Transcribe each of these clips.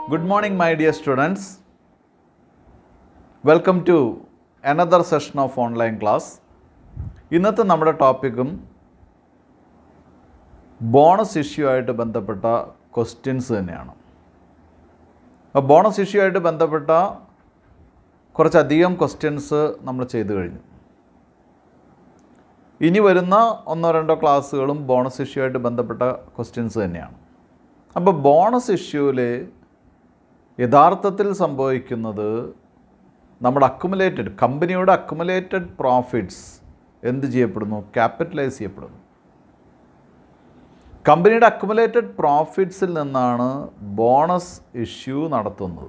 Good morning, my dear students. Welcome to another session of online class ഇന്നത്തെ നമ്മുടെ ടോപ്പിക്കും bonus issue ആയിട്ട് ബന്ധപ്പെട്ട questions തന്നെയാണ് അപ്പോൾ ബോണസ് ഇഷ്യൂ ആയിട്ട് ബന്ധപ്പെട്ട കുറച്ചധികം ക്വസ്റ്റ്യൻസ് നമ്മൾ ചെയ്തു കഴിഞ്ഞു ഇനി വരുന്ന ഒന്നോ രണ്ടോ ക്ലാസ്സുകളും ബോണസ് ഇഷ്യൂ ആയിട്ട് ബന്ധപ്പെട്ട ക്വസ്റ്റ്യൻസ് തന്നെയാണ് അപ്പോൾ ബോണസ് ഇഷ്യൂവിൽ യഥാർത്ഥത്തിൽ സംഭവിക്കുന്നത് നമ്മുടെ അക്കുമുലേറ്റഡ് കമ്പനിയുടെ അക്കുമുലേറ്റഡ് പ്രോഫിറ്റ്സ് എന്ത് ചെയ്യപ്പെടുന്നു ക്യാപിറ്റലൈസ് ചെയ്യപ്പെടുന്നു കമ്പനിയുടെ അക്കുമുലേറ്റഡ് പ്രോഫിറ്റ്സിൽ നിന്നാണ് ബോണസ് ഇഷ്യൂ നടത്തുന്നത്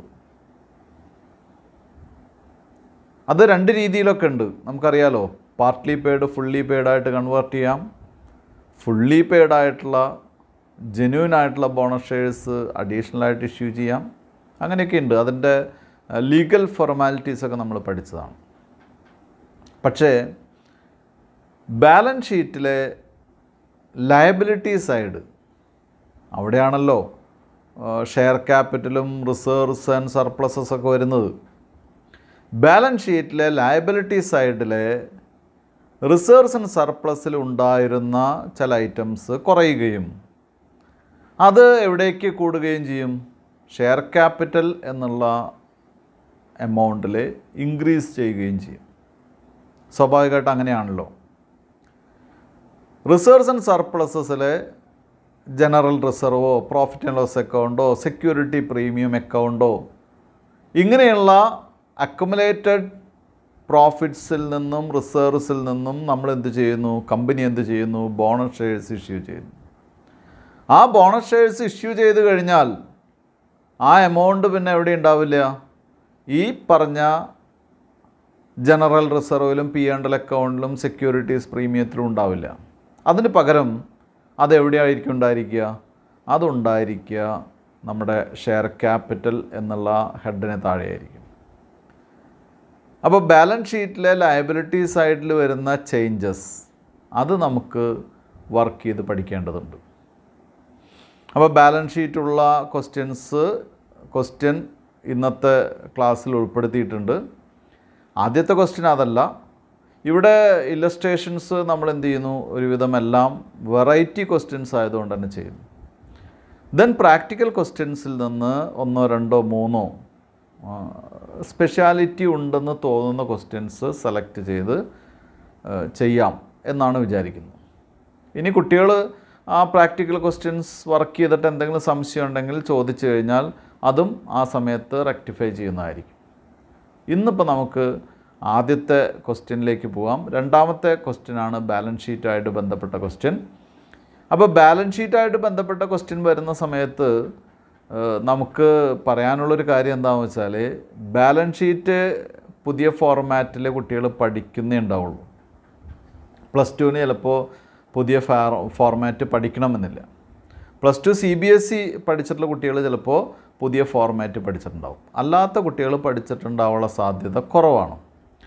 അത് രണ്ട് രീതിയിലൊക്കെ ഉണ്ട് നമുക്കറിയാലോ പാർട്ട്ലി പെയ്ഡ് ഫുള്ളി പെയ്ഡ് ആയിട്ട് കൺവേർട്ട് ചെയ്യാം ഫുള്ളി പെയ്ഡ് ആയിട്ടുള്ള ജെന്യൂൻ ആയിട്ടുള്ള ബോണസ് ഷെയർസ് അഡീഷണൽ ആയിട്ട് ഇഷ്യൂ ചെയ്യാം അങ്ങനെയൊക്കെ ഉണ്ട് അതിൻ്റെ ലീഗൽ ഫോർമാലിറ്റീസൊക്കെ നമ്മൾ പഠിച്ചതാണ് പക്ഷേ ബാലൻസ് ഷീറ്റിലെ ലയബിലിറ്റി സൈഡ് അവിടെയാണല്ലോ ഷെയർ ക്യാപിറ്റലും റിസർവ്സ് ആൻഡ് സർപ്ലസസ് ഒക്കെ വരുന്നത് ബാലൻസ് ഷീറ്റിലെ ലയബിലിറ്റി സൈഡിലെ റിസർവ്സ് ആൻഡ് സർപ്ലസിൽ ഉണ്ടായിരുന്ന ചില ഐറ്റംസ് കുറയുകയും അത് എവിടേക്ക് കൂടുകയും ചെയ്യും ഷെയർ ക്യാപിറ്റൽ എന്നുള്ള എമൗണ്ടിൽ ഇൻക്രീസ് ചെയ്യുകയും ചെയ്യും സ്വാഭാവികമായിട്ട് അങ്ങനെയാണല്ലോ റിസർവ്സ് ആൻഡ് സർപ്ലസസിലെ ജനറൽ റിസർവോ പ്രോഫിറ്റ് ആൻഡ് ലോസ് അക്കൗണ്ടോ സെക്യൂരിറ്റി പ്രീമിയം അക്കൗണ്ടോ ഇങ്ങനെയുള്ള അക്കുമുലേറ്റഡ് പ്രോഫിറ്റ്സിൽ നിന്നും റിസർവ്സിൽ നിന്നും നമ്മൾ എന്ത് ചെയ്യുന്നു കമ്പനി എന്ത് ചെയ്യുന്നു ബോണസ് ഷെയർസ് ഇഷ്യൂ ചെയ്യുന്നു ആ ബോണസ് ഷെയർസ് ഇഷ്യൂ ചെയ്ത് കഴിഞ്ഞാൽ ആ എമൗണ്ട് പിന്നെ എവിടെ ഉണ്ടാവില്ല ഈ പറഞ്ഞ ജനറൽ റിസർവിലും പി ആൻഡ് എൽ അക്കൗണ്ടിലും സെക്യൂരിറ്റീസ് പ്രീമിയത്തിലും ഉണ്ടാവില്ല അതിന് പകരം അത് എവിടെയായിരിക്കും ഉണ്ടായിരിക്കുക അതുണ്ടായിരിക്കുക നമ്മുടെ ഷെയർ ക്യാപിറ്റൽ എന്നുള്ള ഹെഡിന് താഴെയായിരിക്കും അപ്പോൾ ബാലൻസ് ഷീറ്റിലെ ലയബിലിറ്റി സൈഡിൽ വരുന്ന ചേഞ്ചസ് അത് നമുക്ക് വർക്ക് ചെയ്ത് പഠിക്കേണ്ടതുണ്ട് അപ്പോൾ ബാലൻസ് ഷീറ്റുള്ള ക്വസ്റ്റ്യൻസ് ക്വസ്റ്റ്യൻ ഇന്നത്തെ ക്ലാസ്സിൽ ഉൾപ്പെടുത്തിയിട്ടുണ്ട് ആദ്യത്തെ ക്വസ്റ്റ്യൻ അതല്ല ഇവിടെ ഇല്ലസ്ട്രേഷൻസ് നമ്മൾ എന്ത് ചെയ്യുന്നു ഒരുവിധം എല്ലാം വെറൈറ്റി ക്വസ്റ്റ്യൻസ് ആയതുകൊണ്ട് തന്നെ ചെയ്യുന്നു ദെൻ പ്രാക്ടിക്കൽ ക്വസ്റ്റ്യൻസിൽ നിന്ന് ഒന്നോ രണ്ടോ മൂന്നോ സ്പെഷ്യാലിറ്റി ഉണ്ടെന്ന് തോന്നുന്ന ക്വസ്റ്റ്യൻസ് സെലക്ട് ചെയ്ത് ചെയ്യാം എന്നാണ് വിചാരിക്കുന്നത് ഇനി കുട്ടികൾ ആ പ്രാക്ടിക്കൽ ക്വസ്റ്റ്യൻസ് വർക്ക് ചെയ്തിട്ട് എന്തെങ്കിലും സംശയം ഉണ്ടെങ്കിൽ ചോദിച്ചു കഴിഞ്ഞാൽ അതും ആ സമയത്ത് റെക്ടിഫൈ ചെയ്യുന്നതായിരിക്കും ഇന്നിപ്പോൾ നമുക്ക് ആദ്യത്തെ ക്വസ്റ്റ്യനിലേക്ക് പോകാം രണ്ടാമത്തെ ക്വസ്റ്റ്യനാണ് ബാലൻസ് ഷീറ്റായിട്ട് ബന്ധപ്പെട്ട ക്വസ്റ്റ്യൻ അപ്പോൾ ബാലൻസ് ഷീറ്റായിട്ട് ബന്ധപ്പെട്ട ക്വസ്റ്റ്യൻ വരുന്ന സമയത്ത് നമുക്ക് പറയാനുള്ളൊരു കാര്യം എന്താണെന്ന് വെച്ചാൽ ബാലൻസ് ഷീറ്റ് പുതിയ ഫോർമാറ്റിൽ കുട്ടികൾ പഠിക്കുന്നേ ഉണ്ടാവുള്ളൂ പ്ലസ് ടുവിന് ചിലപ്പോൾ പുതിയ ഫാർ ഫോർമാറ്റ് പഠിക്കണമെന്നില്ല plus two C B S E പഠിച്ചിട്ടുള്ള കുട്ടികൾ ചിലപ്പോൾ പുതിയ ഫോർമാറ്റ് പഠിച്ചിട്ടുണ്ടാവും അല്ലാത്ത കുട്ടികൾ പഠിച്ചിട്ടുണ്ടാവാനുള്ള സാധ്യത കുറവാണ്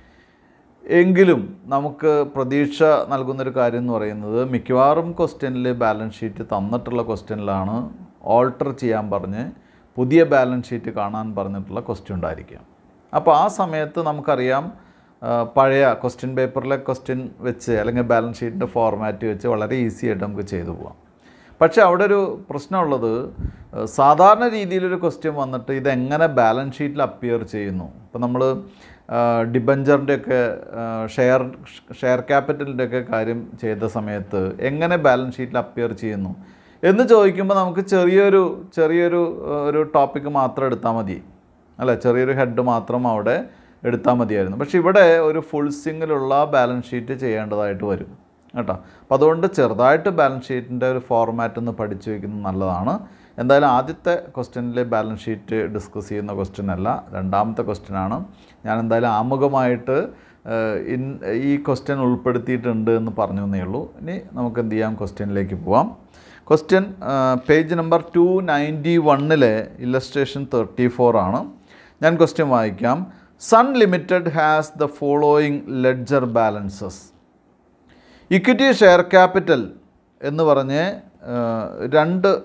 എങ്കിലും നമുക്ക് പ്രതീക്ഷ നൽകുന്നൊരു കാര്യം എന്ന് പറയുന്നത് മിക്കവാറും ക്വസ്റ്റ്യനിൽ ബാലൻസ് ഷീറ്റ് തന്നിട്ടുള്ള ക്വസ്റ്റ്യനിലാണ് ഓൾട്ടർ ചെയ്യാൻ പറഞ്ഞ് പുതിയ ബാലൻസ് ഷീറ്റ് കാണാൻ പറഞ്ഞിട്ടുള്ള ക്വസ്റ്റ്യൻ ഉണ്ടായിരിക്കാം അപ്പോൾ ആ സമയത്ത് നമുക്കറിയാം പഴയ ക്വസ്റ്റ്യൻ പേപ്പറിലെ ക്വസ്റ്റ്യൻ വെച്ച് അല്ലെങ്കിൽ ബാലൻസ് ഷീറ്റിൻ്റെ ഫോർമാറ്റ് വെച്ച് വളരെ ഈസി ആയിട്ട് നമുക്ക് ചെയ്തു പോകാം പക്ഷേ അവിടെ ഒരു പ്രശ്നമുള്ളത് സാധാരണ രീതിയിലൊരു ക്വസ്റ്റ്യൻ വന്നിട്ട് ഇതെങ്ങനെ ബാലൻസ് ഷീറ്റിൽ അപ്പിയർ ചെയ്യുന്നു ഇപ്പോൾ നമ്മൾ ഡിബഞ്ചറിൻ്റെയൊക്കെ ഷെയർ ഷെയർ ക്യാപിറ്റലിൻ്റെയൊക്കെ കാര്യം ചെയ്ത സമയത്ത് എങ്ങനെ ബാലൻസ് ഷീറ്റിൽ അപ്പിയർ ചെയ്യുന്നു എന്ന് ചോദിക്കുമ്പോൾ നമുക്ക് ചെറിയൊരു ചെറിയൊരു ഒരു ടോപ്പിക്ക് മാത്രം എടുത്താൽ മതി അല്ല ചെറിയൊരു ഹെഡ് മാത്രം അവിടെ എടുത്താൽ മതിയായിരുന്നു പക്ഷേ ഇവിടെ ഒരു ഫുൾ സിങ്ങിലുള്ള ബാലൻസ് ഷീറ്റ് ചെയ്യേണ്ടതായിട്ട് വരും കേട്ടോ അപ്പോൾ അതുകൊണ്ട് ചെറുതായിട്ട് ബാലൻസ് ഷീറ്റിൻ്റെ ഒരു ഫോർമാറ്റ് ഒന്ന് പഠിച്ചു വയ്ക്കുന്നത് നല്ലതാണ് എന്തായാലും ആദ്യത്തെ ക്വസ്റ്റ്യനിലെ ബാലൻസ് ഷീറ്റ് ഡിസ്കസ് ചെയ്യുന്ന ക്വസ്റ്റ്യൻ അല്ല രണ്ടാമത്തെ ക്വസ്റ്റ്യനാണ് ഞാൻ എന്തായാലും ആമുഖമായിട്ട് ഇൻ ഈ ക്വസ്റ്റ്യൻ ഉൾപ്പെടുത്തിയിട്ടുണ്ട് എന്ന് പറഞ്ഞു എന്നേ ഉള്ളൂ ഇനി നമുക്ക് എന്ത് ചെയ്യാം ക്വസ്റ്റ്യനിലേക്ക് പോവാം question page number two ninety വണ്ണിലെ ഇല്ലസ്ട്രേഷൻ തേർട്ടി ഫോർ ആണ് ഞാൻ ക്വസ്റ്റ്യൻ വായിക്കാം Sun limited has the following ledger balances equity share capital എന്ന് പറഞ്ഞ് രണ്ട്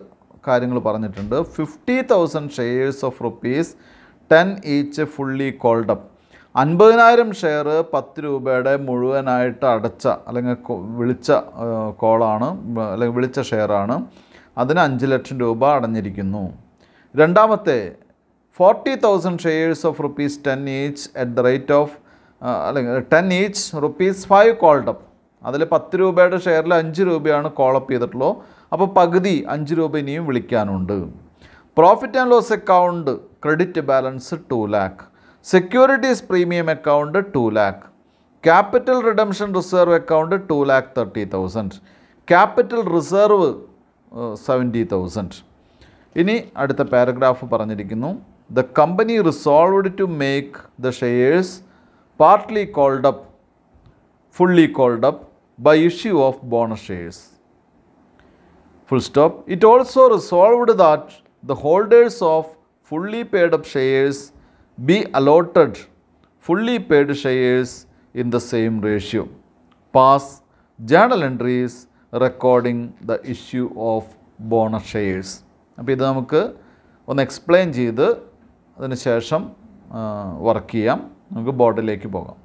കാര്യങ്ങൾ പറഞ്ഞിട്ടുണ്ട് fifty thousand shares of rupees ten each fully called up അൻപതിനായിരം ഷെയർ പത്ത് രൂപയുടെ മുഴുവനായിട്ട് അടച്ച അല്ലെങ്കിൽ കൊ- വിളിച്ച ആ, കോളാണ് ബ- അല്ലെങ്കിൽ വിളിച്ച ഷെയറാണ് അതിന് അഞ്ച് ലക്ഷം രൂപ അടഞ്ഞിരിക്കുന്നു രണ്ടാമത്തെ forty thousand shares of rupees ten each at the rate of അല്ലെങ്കിൽ ten each rupees five called up അതിൽ പത്ത് രൂപയുടെ ഷെയറിൽ അഞ്ച് രൂപയാണ് കോളപ്പ് ചെയ്തിട്ടുള്ളൂ അപ്പോൾ പകുതി അഞ്ച് രൂപ ഇനിയും വിളിക്കാനുണ്ട് profit and loss account credit balance two lakh securities premium account two lakh capital redemption reserve account two lakh thirty thousand capital reserve seventy thousand ഇനി അടുത്ത പാരഗ്രാഫ് പറഞ്ഞിരിക്കുന്നു the company resolved to make the shares partly called up fully called up by issue of bonus shares. Full stop. It also resolved that the holders of fully paid up shares be allotted fully paid shares in the same ratio. Pass journal entries recording the issue of bonus shares. അപ്പോൾ ഇത് നമുക്ക് ഒന്ന് explain ചെയ്ത് അതിന് ശേഷം work ചെയ്യാം നമുക്ക് ബോർഡിലേക്ക് പോകാം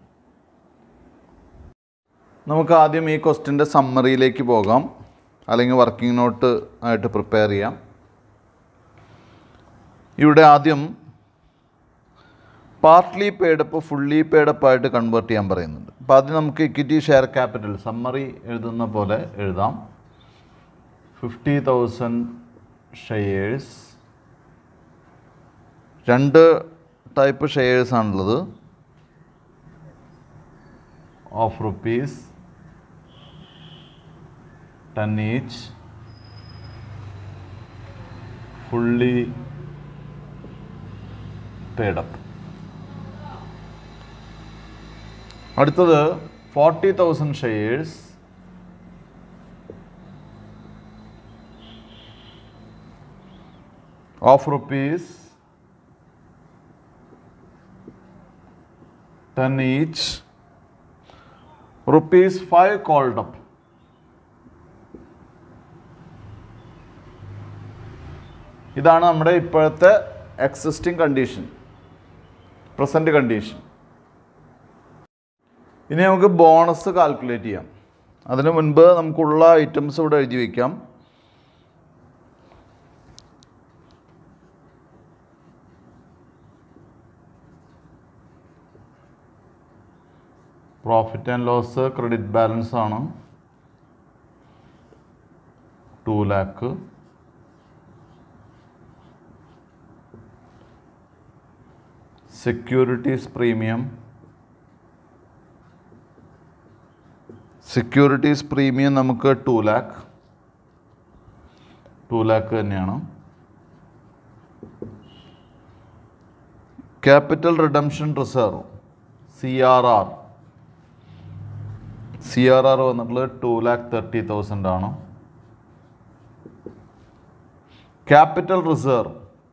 നമുക്ക് ആദ്യം ഈ ക്വസ്റ്റിൻ്റെ സമ്മറിയിലേക്ക് പോകാം അല്ലെങ്കിൽ വർക്കിംഗ് നോട്ട് ആയിട്ട് പ്രിപ്പയർ ചെയ്യാം ഇവിടെ ആദ്യം പാർട്ട്ലി പേഡപ്പ് ഫുള്ളി പേഡപ്പ് ആയിട്ട് കൺവേർട്ട് ചെയ്യാൻ പറയുന്നുണ്ട് അപ്പോൾ ആദ്യം നമുക്ക് ഇക്വിറ്റി ഷെയർ ക്യാപിറ്റൽ സമ്മറി എഴുതുന്ന പോലെ എഴുതാം ഫിഫ്റ്റി തൗസൻഡ് ഷെയർസ് രണ്ട് ടൈപ്പ് ഷെയർസ് ആണുള്ളത് of rupees ten each fully paid up അടുത്തത് forty thousand shares of rupees ten each rupees five called up ഇതാണ് നമ്മുടെ ഇപ്പോഴത്തെ എക്സിസ്റ്റിംഗ് കണ്ടീഷൻ പ്രസൻറ്റ് കണ്ടീഷൻ ഇനി നമുക്ക് ബോണസ് കാൽക്കുലേറ്റ് ചെയ്യാം അതിന് മുൻപ് നമുക്കുള്ള ഐറ്റംസ് ഇവിടെ എഴുതി വയ്ക്കാം profit and loss credit balance ആണ് two lakh securities premium securities premium നമുക്ക് ടു ലാക്ക് ടു ലാക്ക് തന്നെയാണ് capital redemption reserve C R R C R R വന്നിട്ടുള്ളത് ടു ലാക്ക് തേർട്ടി തൗസൻഡ് ആണ് ക്യാപിറ്റൽ റിസർവ്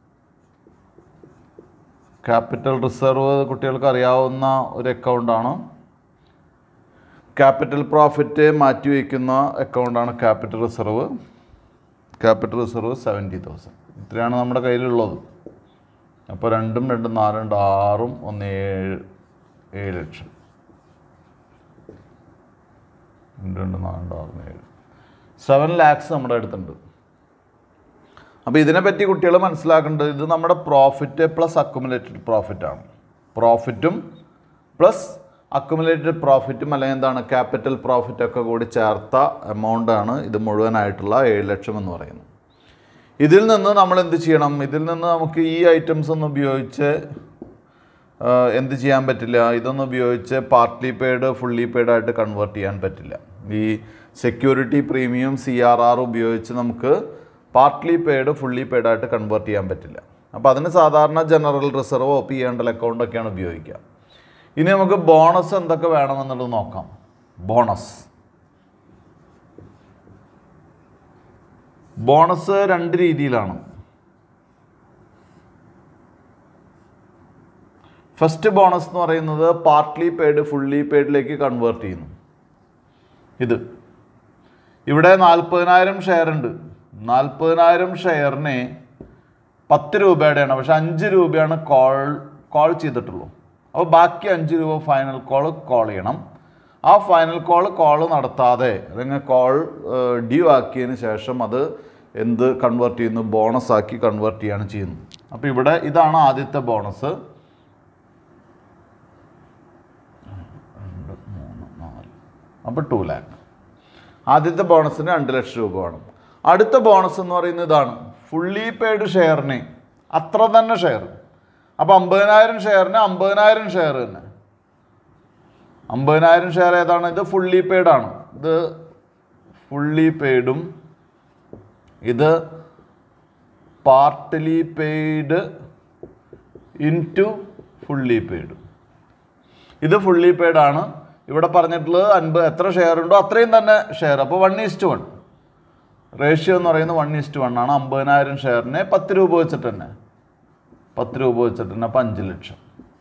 ക്യാപിറ്റൽ റിസർവ് കുട്ടികൾക്ക് അറിയാവുന്ന ഒരു അക്കൗണ്ടാണ് ക്യാപിറ്റൽ പ്രോഫിറ്റ് മാറ്റിവെക്കുന്ന അക്കൗണ്ടാണ് capital reserve capital reserve seventy thousand ഇത്രയാണ് നമ്മുടെ കയ്യിലുള്ളത് അപ്പോൾ രണ്ടും രണ്ടും നാലും രണ്ട് ആറും ഒന്ന് ഏഴ് ഏഴ് ലക്ഷം രണ്ട് രണ്ട് നാല് രണ്ട് ആറ് ഏഴ് സെവൻ ലാക്സ് നമ്മുടെ അടുത്തുണ്ട് അപ്പോൾ ഇതിനെപ്പറ്റി കുട്ടികൾ മനസ്സിലാക്കേണ്ടത് ഇത് നമ്മുടെ പ്രോഫിറ്റ് പ്ലസ് അക്കുമുലേറ്റഡ് പ്രോഫിറ്റ് ആണ് പ്രോഫിറ്റും പ്ലസ് അക്കുമുലേറ്റഡ് പ്രോഫിറ്റും അല്ലെങ്കിൽ എന്താണ് ക്യാപിറ്റൽ പ്രോഫിറ്റ് ഒക്കെ കൂടി ചേർത്ത എമൗണ്ട് ആണ് ഇത് മുഴുവനായിട്ടുള്ള ഏഴ് ലക്ഷം എന്ന് പറയുന്നത് ഇതിൽ നിന്ന് നമ്മൾ എന്ത് ചെയ്യണം ഇതിൽ നിന്ന് നമുക്ക് ഈ ഐറ്റംസ് ഒന്നും ഉപയോഗിച്ച് ആ, എന്ത് ചെയ്യാൻ പറ്റില്ല ഇതൊന്നും ഉപയോഗിച്ച് പാർട്ട്ലി പെയ്ഡ് ഫുള്ളി പെയ്ഡ് ആയിട്ട് കൺവേർട്ട് ചെയ്യാൻ പറ്റില്ല ഈ security premium C R R ഉപയോഗിച്ച് നമുക്ക് പാർട്ട്ലി പെയ്ഡ് ഫുള്ളി പെയ്ഡ് ആയിട്ട് കൺവേർട്ട് ചെയ്യാൻ പറ്റില്ല അപ്പോൾ അതിന് സാധാരണ ജനറൽ റിസർവോ പി ആൻഡ് അക്കൗണ്ടൊക്കെയാണ് ഉപയോഗിക്കുക ഇനി നമുക്ക് ബോണസ് എന്തൊക്കെ വേണമെന്നുള്ളത് നോക്കാം ബോണസ് ബോണസ് രണ്ട് രീതിയിലാണ് ഫസ്റ്റ് ബോണസ് എന്ന് പറയുന്നത് പാർട്ട്ലി പെയ്ഡ് ഫുള്ളി പെയ്ഡിലേക്ക് കൺവേർട്ട് ചെയ്യുന്നു ഇത് ഇവിടെ നാൽപ്പതിനായിരം ഷെയർ ഉണ്ട് നാൽപ്പതിനായിരം ഷെയറിന് പത്ത് രൂപയുടെയാണ് പക്ഷെ അഞ്ച് രൂപയാണ് കോൾ കോൾ ചെയ്തിട്ടുള്ളൂ അപ്പോൾ ബാക്കി അഞ്ച് രൂപ ഫൈനൽ കോൾ കോൾ ചെയ്യണം ആ ഫൈനൽ കോൾ കോൾ നടത്താതെ അല്ലെങ്കിൽ കോൾ ഡ്യൂ ആക്കിയതിന് ശേഷം അത് എന്ത് കൺവേർട്ട് ചെയ്യുന്നു ബോണസ് ആക്കി കൺവേർട്ട് ചെയ്യാണ് ചെയ്യുന്നത് അപ്പോൾ ഇവിടെ ഇതാണ് ആദ്യത്തെ ബോണസ് രണ്ട് മൂന്ന് നാല് അപ്പോൾ ടു ലാക്ക് ആദ്യത്തെ ബോണസിന് രണ്ട് ലക്ഷം രൂപ വേണം അടുത്ത ബോണസ് എന്ന് പറയുന്നത് ഇതാണ് ഫുള്ളി പെയ്ഡ് ഷെയറിന് അത്ര തന്നെ ഷെയർ അപ്പോൾ അമ്പതിനായിരം ഷെയറിന് അമ്പതിനായിരം ഷെയർ തന്നെ അമ്പതിനായിരം ഷെയർ ഏതാണ് ഇത് ഫുള്ളി പെയ്ഡ് ആണ് ഇത് ഫുള്ളി പെയ്ഡും ഇത് partly paid into fully paid ഇത് ഫുള്ളി പെയ്ഡ് ആണ് ഇവിടെ പറഞ്ഞിട്ടുള്ളത് അൻപത് എത്ര ഷെയർ ഉണ്ടോ അത്രയും തന്നെ ഷെയർ അപ്പോൾ വൺ ഈസ്റ്റ് വൺ റേഷ്യോ എന്ന് പറയുന്നത് വൺ ഈസ്റ്റ് വൺ ആണ് അമ്പതിനായിരം ഷെയറിനെ പത്ത് രൂപ വെച്ചിട്ട് തന്നെ പത്ത് രൂപ വെച്ചിട്ട് തന്നെ അപ്പം അഞ്ച് ലക്ഷം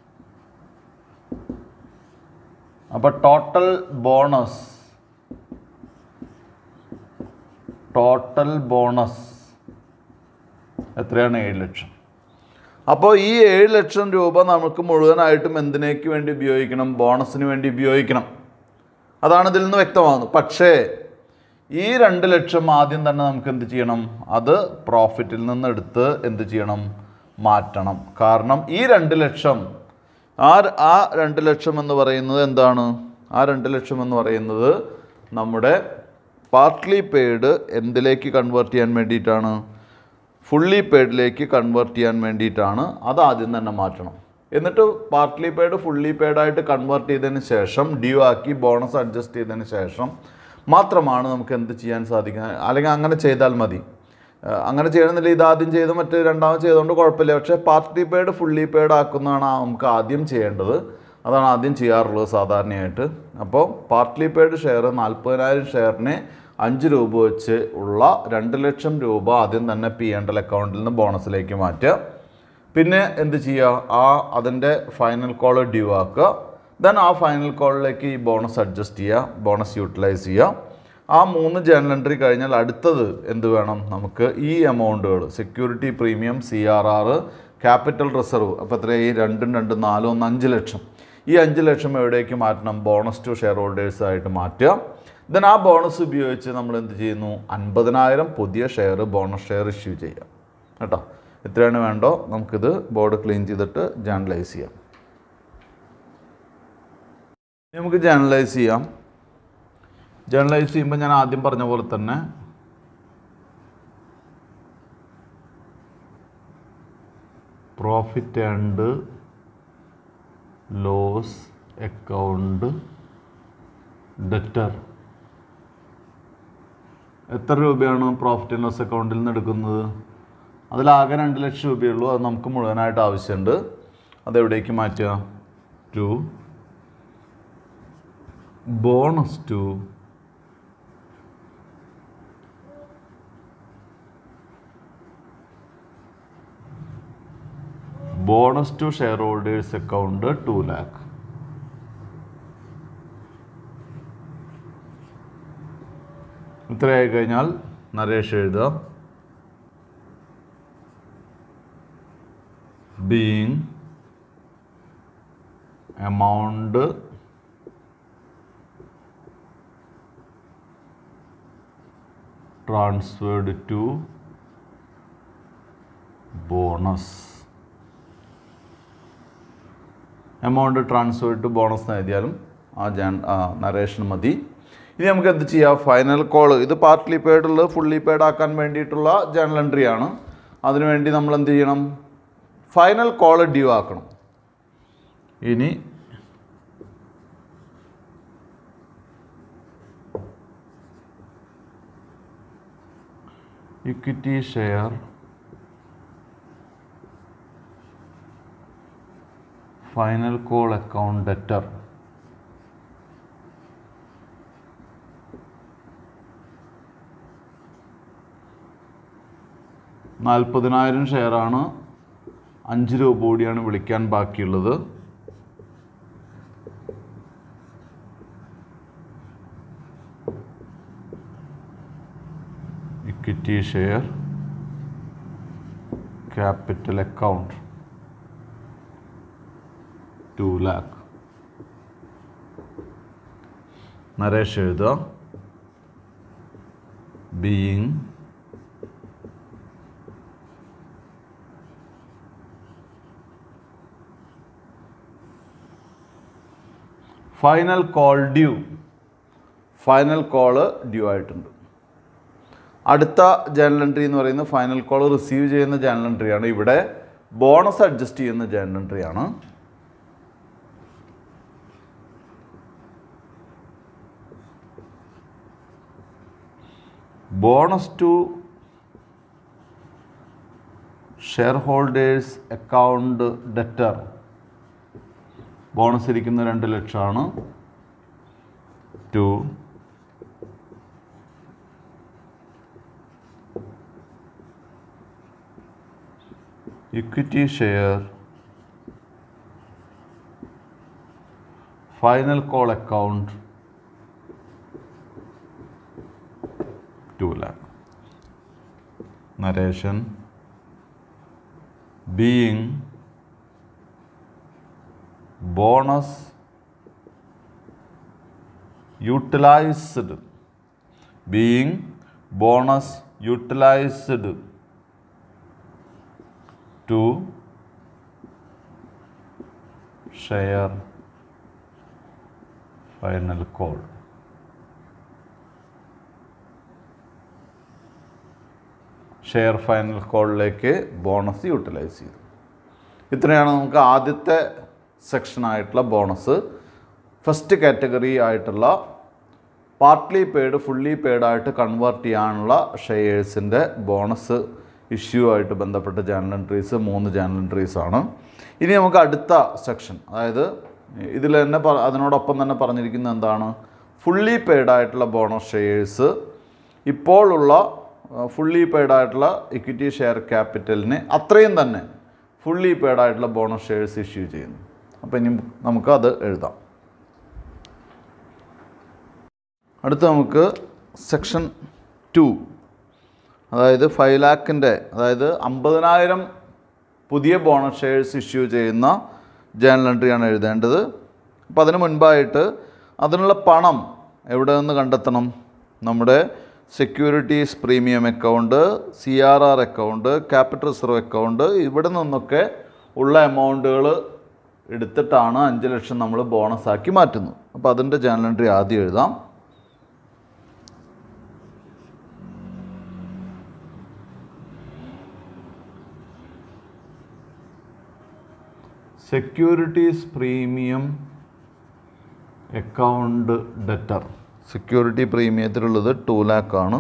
അപ്പോൾ ടോട്ടൽ ബോണസ് ടോട്ടൽ ബോണസ് എത്രയാണ് ഏഴ് ലക്ഷം അപ്പോൾ ഈ ഏഴ് ലക്ഷം രൂപ നമുക്ക് മുഴുവനായിട്ടും എന്തിനേക്ക് വേണ്ടി ഉപയോഗിക്കണം ബോണസിന് വേണ്ടി ഉപയോഗിക്കണം അതാണ് ഇതിൽ നിന്ന് വ്യക്തമാകുന്നത് പക്ഷേ ഈ രണ്ട് ലക്ഷം ആദ്യം തന്നെ നമുക്ക് എന്ത് ചെയ്യണം അത് പ്രോഫിറ്റിൽ നിന്ന് എടുത്ത് എന്ത് ചെയ്യണം മാറ്റണം കാരണം ഈ രണ്ട് ലക്ഷം ആ ആ രണ്ട് ലക്ഷം എന്ന് പറയുന്നത് എന്താണ് ആ രണ്ട് ലക്ഷം എന്ന് പറയുന്നത് നമ്മുടെ പാർട്ട്ലി പെയ്ഡ് എന്തിലേക്ക് കൺവേർട്ട് ചെയ്യാൻ വേണ്ടിയിട്ടാണ് ഫുള്ളി പെയ്ഡിലേക്ക് കൺവേർട്ട് ചെയ്യാൻ വേണ്ടിയിട്ടാണ് അത് ആദ്യം തന്നെ മാറ്റണം എന്നിട്ട് പാർട്ട്ലി പെയ്ഡ് ഫുള്ളി പെയ്ഡായിട്ട് കൺവേർട്ട് ചെയ്തതിന് ശേഷം ഡ്യൂ ആക്കി ബോണസ് അഡ്ജസ്റ്റ് ചെയ്തതിന് ശേഷം മാത്രമാണ് നമുക്ക് എന്ത് ചെയ്യാൻ സാധിക്കുക അല്ലെങ്കിൽ അങ്ങനെ ചെയ്താൽ മതി ഏഹ് അങ്ങനെ ചെയ്യണമെന്നില്ല ഇത് ആദ്യം ചെയ്ത് മറ്റേ രണ്ടാമത് ചെയ്തുകൊണ്ട് കുഴപ്പമില്ല പക്ഷേ പാർട്ടി പെയ്ഡ് ഫുള്ളി പെയ്ഡ് ആക്കുന്നതാണ് ആ നമുക്ക് ആദ്യം ചെയ്യേണ്ടത് അതാണ് ആദ്യം ചെയ്യാറുള്ളത് സാധാരണയായിട്ട് അപ്പോൾ പാർട്ട്ലി പെയ്ഡ് ഷെയർ നാൽപ്പതിനായിരം ഷെയറിന് അഞ്ച് രൂപ വെച്ച് ഉള്ള രണ്ട് ലക്ഷം രൂപ ആദ്യം തന്നെ പി എൻ എൽ അക്കൗണ്ടിൽ നിന്ന് ബോണസിലേക്ക് മാറ്റുക പിന്നെ എന്ത് ചെയ്യുക ആ അതിൻ്റെ ഫൈനൽ കോൾ ഡ്യൂ ആക്കുക ദെൻ ആ ഫൈനൽ കോളിലേക്ക് ഈ ബോണസ് അഡ്ജസ്റ്റ് ചെയ്യുക ബോണസ് യൂട്ടിലൈസ് ചെയ്യുക ആ മൂന്ന് ജേണൽ എൻട്രി കഴിഞ്ഞാൽ അടുത്തത് എന്ത് വേണം നമുക്ക് ഈ എമൗണ്ടുകൾ security premium C R R capital reserve അപ്പോൾ എത്രയായി രണ്ടും രണ്ടും നാലും ഒന്ന് അഞ്ച് ലക്ഷം ഈ അഞ്ച് ലക്ഷം എവിടേക്ക് മാറ്റണം ബോണസ് ടു ഷെയർ ഹോൾഡേഴ്സ് ആയിട്ട് മാറ്റുക ദെൻ ആ ബോണസ് ഉപയോഗിച്ച് നമ്മൾ എന്ത് ചെയ്യുന്നു അൻപതിനായിരം പുതിയ ഷെയർ ബോണസ് ഷെയർ ഇഷ്യൂ ചെയ്യാം കേട്ടോ എത്രയാണ് വേണ്ടോ നമുക്കിത് ബോർഡ് ക്ലീൻ ചെയ്തിട്ട് ജേണലൈസ് ചെയ്യാം ഇനി നമുക്ക് ജേണലൈസ് ചെയ്യാം ജേണലൈസ് ചെയ്യുമ്പോൾ ഞാൻ ആദ്യം പറഞ്ഞ പോലെ തന്നെ profit and loss account debtor എത്ര രൂപയാണ് പ്രോഫിറ്റ് ആൻഡ് ലോസ് അക്കൗണ്ടിൽ നിന്ന് എടുക്കുന്നത് അതിലാകെ രണ്ട് ലക്ഷം രൂപയുള്ളൂ അത് നമുക്ക് മുഴുവനായിട്ട് ആവശ്യമുണ്ട് അതെവിടേക്ക് മാറ്റുക to bonus to bonus to shareholders account two lakh ഇത്രയായി കഴിഞ്ഞാൽ നരേഷ് എഴുതുക being amount transferred to bonus amount transferred to bonus എന്ന് എഴുതിയാലും ആ ജാൻ നരേഷൻ മതി ഇനി നമുക്ക് എന്ത് ചെയ്യാം ഫൈനൽ കോൾ ഇത് പാർട്ട്ലി പെയ്ഡ് ഉള്ളത് ഫുള്ളി പെയ്ഡ് ആക്കാൻ വേണ്ടിയിട്ടുള്ള ജേണൽ എൻട്രി ആണ് അതിനുവേണ്ടി നമ്മൾ എന്ത് ചെയ്യണം ഫൈനൽ കോൾ ഡ്യൂ ആക്കണം ഇനി equity share final call account debtor നാൽപ്പതിനായിരം ഷെയറാണ് അഞ്ച് രൂപ കൂടിയാണ് വിളിക്കാൻ ബാക്കിയുള്ളത് equity equity share capital account 2 lakh narration എഴുതുക being final call due final call due ആയിട്ടുണ്ട് അടുത്ത ജേണൽ എൻട്രി എന്ന് പറയുന്നത് ഫൈനൽ കോൾ റിസീവ് ചെയ്യുന്ന ജേണൽ എൻട്രിയാണ് ഇവിടെ ബോണസ് അഡ്ജസ്റ്റ് ചെയ്യുന്ന ജേണൽ എൻട്രിയാണ് bonus to shareholders account debtor bonus ഇരിക്കുന്ന രണ്ട് ലക്ഷമാണ് to equity share final call account 2 lakh narration being bonus utilized being bonus utilized to share final call. Share final കോളിലേക്ക് bonus utilise ചെയ്തു ഇത്രയാണ് നമുക്ക് ആദ്യത്തെ സെക്ഷനായിട്ടുള്ള ബോണസ് ഫസ്റ്റ് കാറ്റഗറി ആയിട്ടുള്ള പാർട്ട്ലി പെയ്ഡ് ഫുള്ളി പെയ്ഡ് ആയിട്ട് കൺവേർട്ട് ചെയ്യാനുള്ള ഷെയർസിൻ്റെ ബോണസ് ഇഷ്യൂ ആയിട്ട് ബന്ധപ്പെട്ട ജേണൽ എൻട്രീസ് മൂന്ന് ജേണൽ എൻട്രീസ് ആണ് ഇനി നമുക്ക് അടുത്ത സെക്ഷൻ അതായത് ഇതിൽ തന്നെ പ- അതിനോടൊപ്പം തന്നെ പറഞ്ഞിരിക്കുന്നത് എന്താണ് ഫുള്ളി പെയ്ഡ് ആയിട്ടുള്ള ബോണസ് ഷെയർസ് ഇപ്പോഴുള്ള ഫുള്ളി പെയ്ഡ് ആയിട്ടുള്ള ഇക്വിറ്റി ഷെയർ ക്യാപിറ്റലിന് അത്രയും തന്നെ ഫുള്ളി പെയ്ഡ് ആയിട്ടുള്ള ബോണസ് ഷെയർസ് ഇഷ്യൂ ചെയ്യുന്നു അപ്പോൾ ഇനി നമുക്ക് അത് എഴുതാം അടുത്ത നമുക്ക് സെക്ഷൻ ടു അതായത് ഫൈവ് ലാക്കിൻ്റെ അതായത് അമ്പതിനായിരം പുതിയ ബോണസ് ഷെയർസ് ഇഷ്യൂ ചെയ്യുന്ന ജേണൽ എൻട്രിയാണ് എഴുതേണ്ടത് അപ്പോൾ അതിന് മുൻപായിട്ട് അതിനുള്ള പണം എവിടെ നിന്ന് കണ്ടെത്തണം നമ്മുടെ securities premium account C R R account capital reserve account ഇവിടെ നിന്നൊക്കെ ഉള്ള എമൗണ്ടുകൾ എടുത്തിട്ടാണ് അഞ്ച് ലക്ഷം നമ്മൾ ബോണസ് ആക്കി മാറ്റുന്നത് അപ്പോൾ അതിൻ്റെ ജേണൽ എൻട്രി ആദ്യം എഴുതാം securities premium account debtor security പ്രീമിയത്തിലുള്ളത് ടു ലാക്ക് ആണ്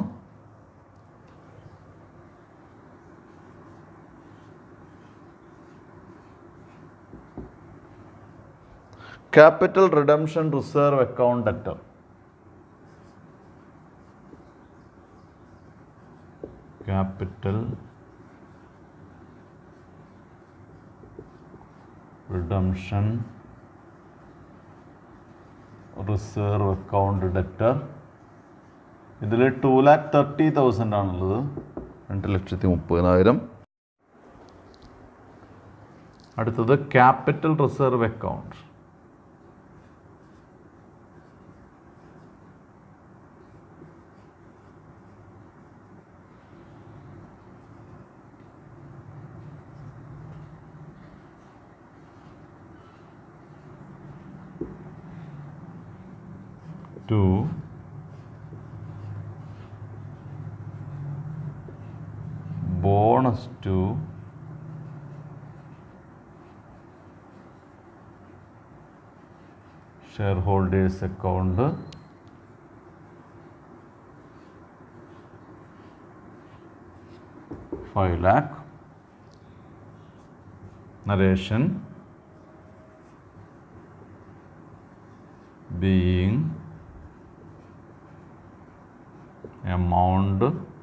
capital redemption reserve account debtor capital redemption reserve account debtor ഇതിൽ ടു ലാക്ക് തേർട്ടി തൗസൻഡ് ആണുള്ളത് രണ്ട് ലക്ഷത്തി മുപ്പതിനായിരം അടുത്തത് capital reserve account to bonus to shareholders account five lakh narration being amount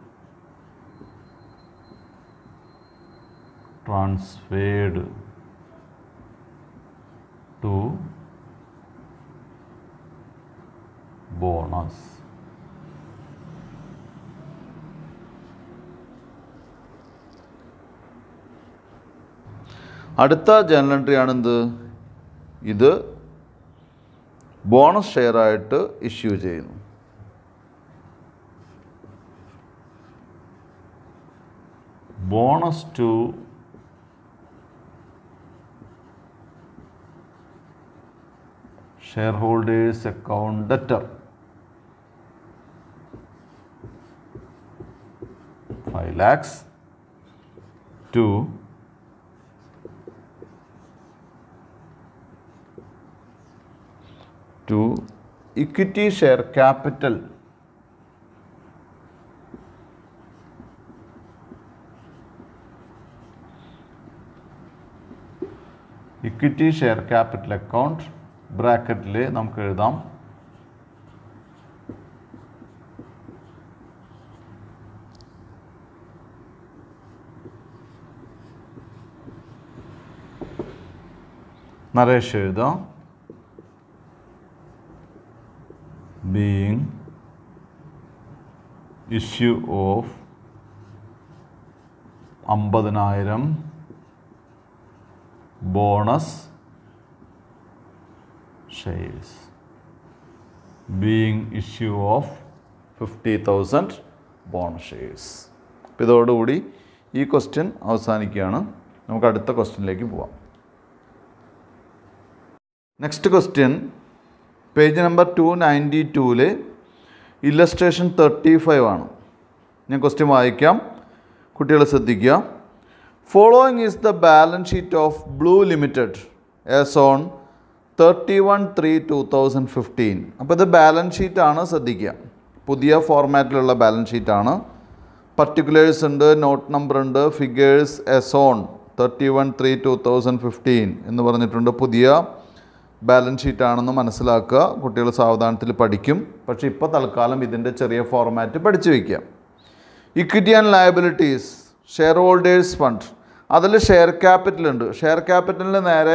transferred to bonus അടുത്ത journal എൻട്രി ആണ് എന്ത് ഇത് ബോണസ് ഷെയർ ആയിട്ട് ഇഷ്യൂ ചെയ്യുന്നു bonus to shareholders account debtor five lakhs to to equity share capital equity share capital account ബ്രാക്കറ്റിൽ നമുക്ക് എഴുതാം നരേഷ് എഴുതാം being issue of അമ്പതിനായിരം bonus shares being issue of fifty thousand bonus shares അപ്പോൾ ഇതോടുകൂടി ഈ ക്വസ്റ്റ്യൻ അവസാനിക്കുകയാണ് നമുക്ക് അടുത്ത ക്വസ്റ്റ്യനിലേക്ക് പോവാം next question page number two ninety ടൂവിൽ ഇല്ലസ്ട്രേഷൻ തേർട്ടി ഫൈവ് ആണ് ഞാൻ ക്വസ്റ്റ്യൻ വായിക്കാം കുട്ടികൾ ശ്രദ്ധിക്കുക following is the balance sheet of Blue Limited as on thirty one three two thousand fifteen അപ്പോൾ ഇത് ബാലൻസ് ഷീറ്റാണ് ശ്രദ്ധിക്കുക പുതിയ ഫോർമാറ്റിലുള്ള ബാലൻസ് ഷീറ്റാണ് പർട്ടിക്കുലേഴ്സ് ഉണ്ട് നോട്ട് നമ്പർ ഉണ്ട് figures as on thirty one three two thousand fifteen എന്ന് പറഞ്ഞിട്ടുണ്ട് പുതിയ ബാലൻസ് ഷീറ്റ് ആണെന്ന് മനസ്സിലാക്കുക കുട്ടികൾ സാവധാനത്തിൽ പഠിക്കും പക്ഷേ ഇപ്പോൾ തൽക്കാലം ഇതിൻ്റെ ചെറിയ ഫോർമാറ്റ് പഠിച്ചു വയ്ക്കുക equity and liabilities shareholders fund അതിൽ ഷെയർ ക്യാപിറ്റൽ ഉണ്ട് ഷെയർ ക്യാപിറ്റലിന് നേരെ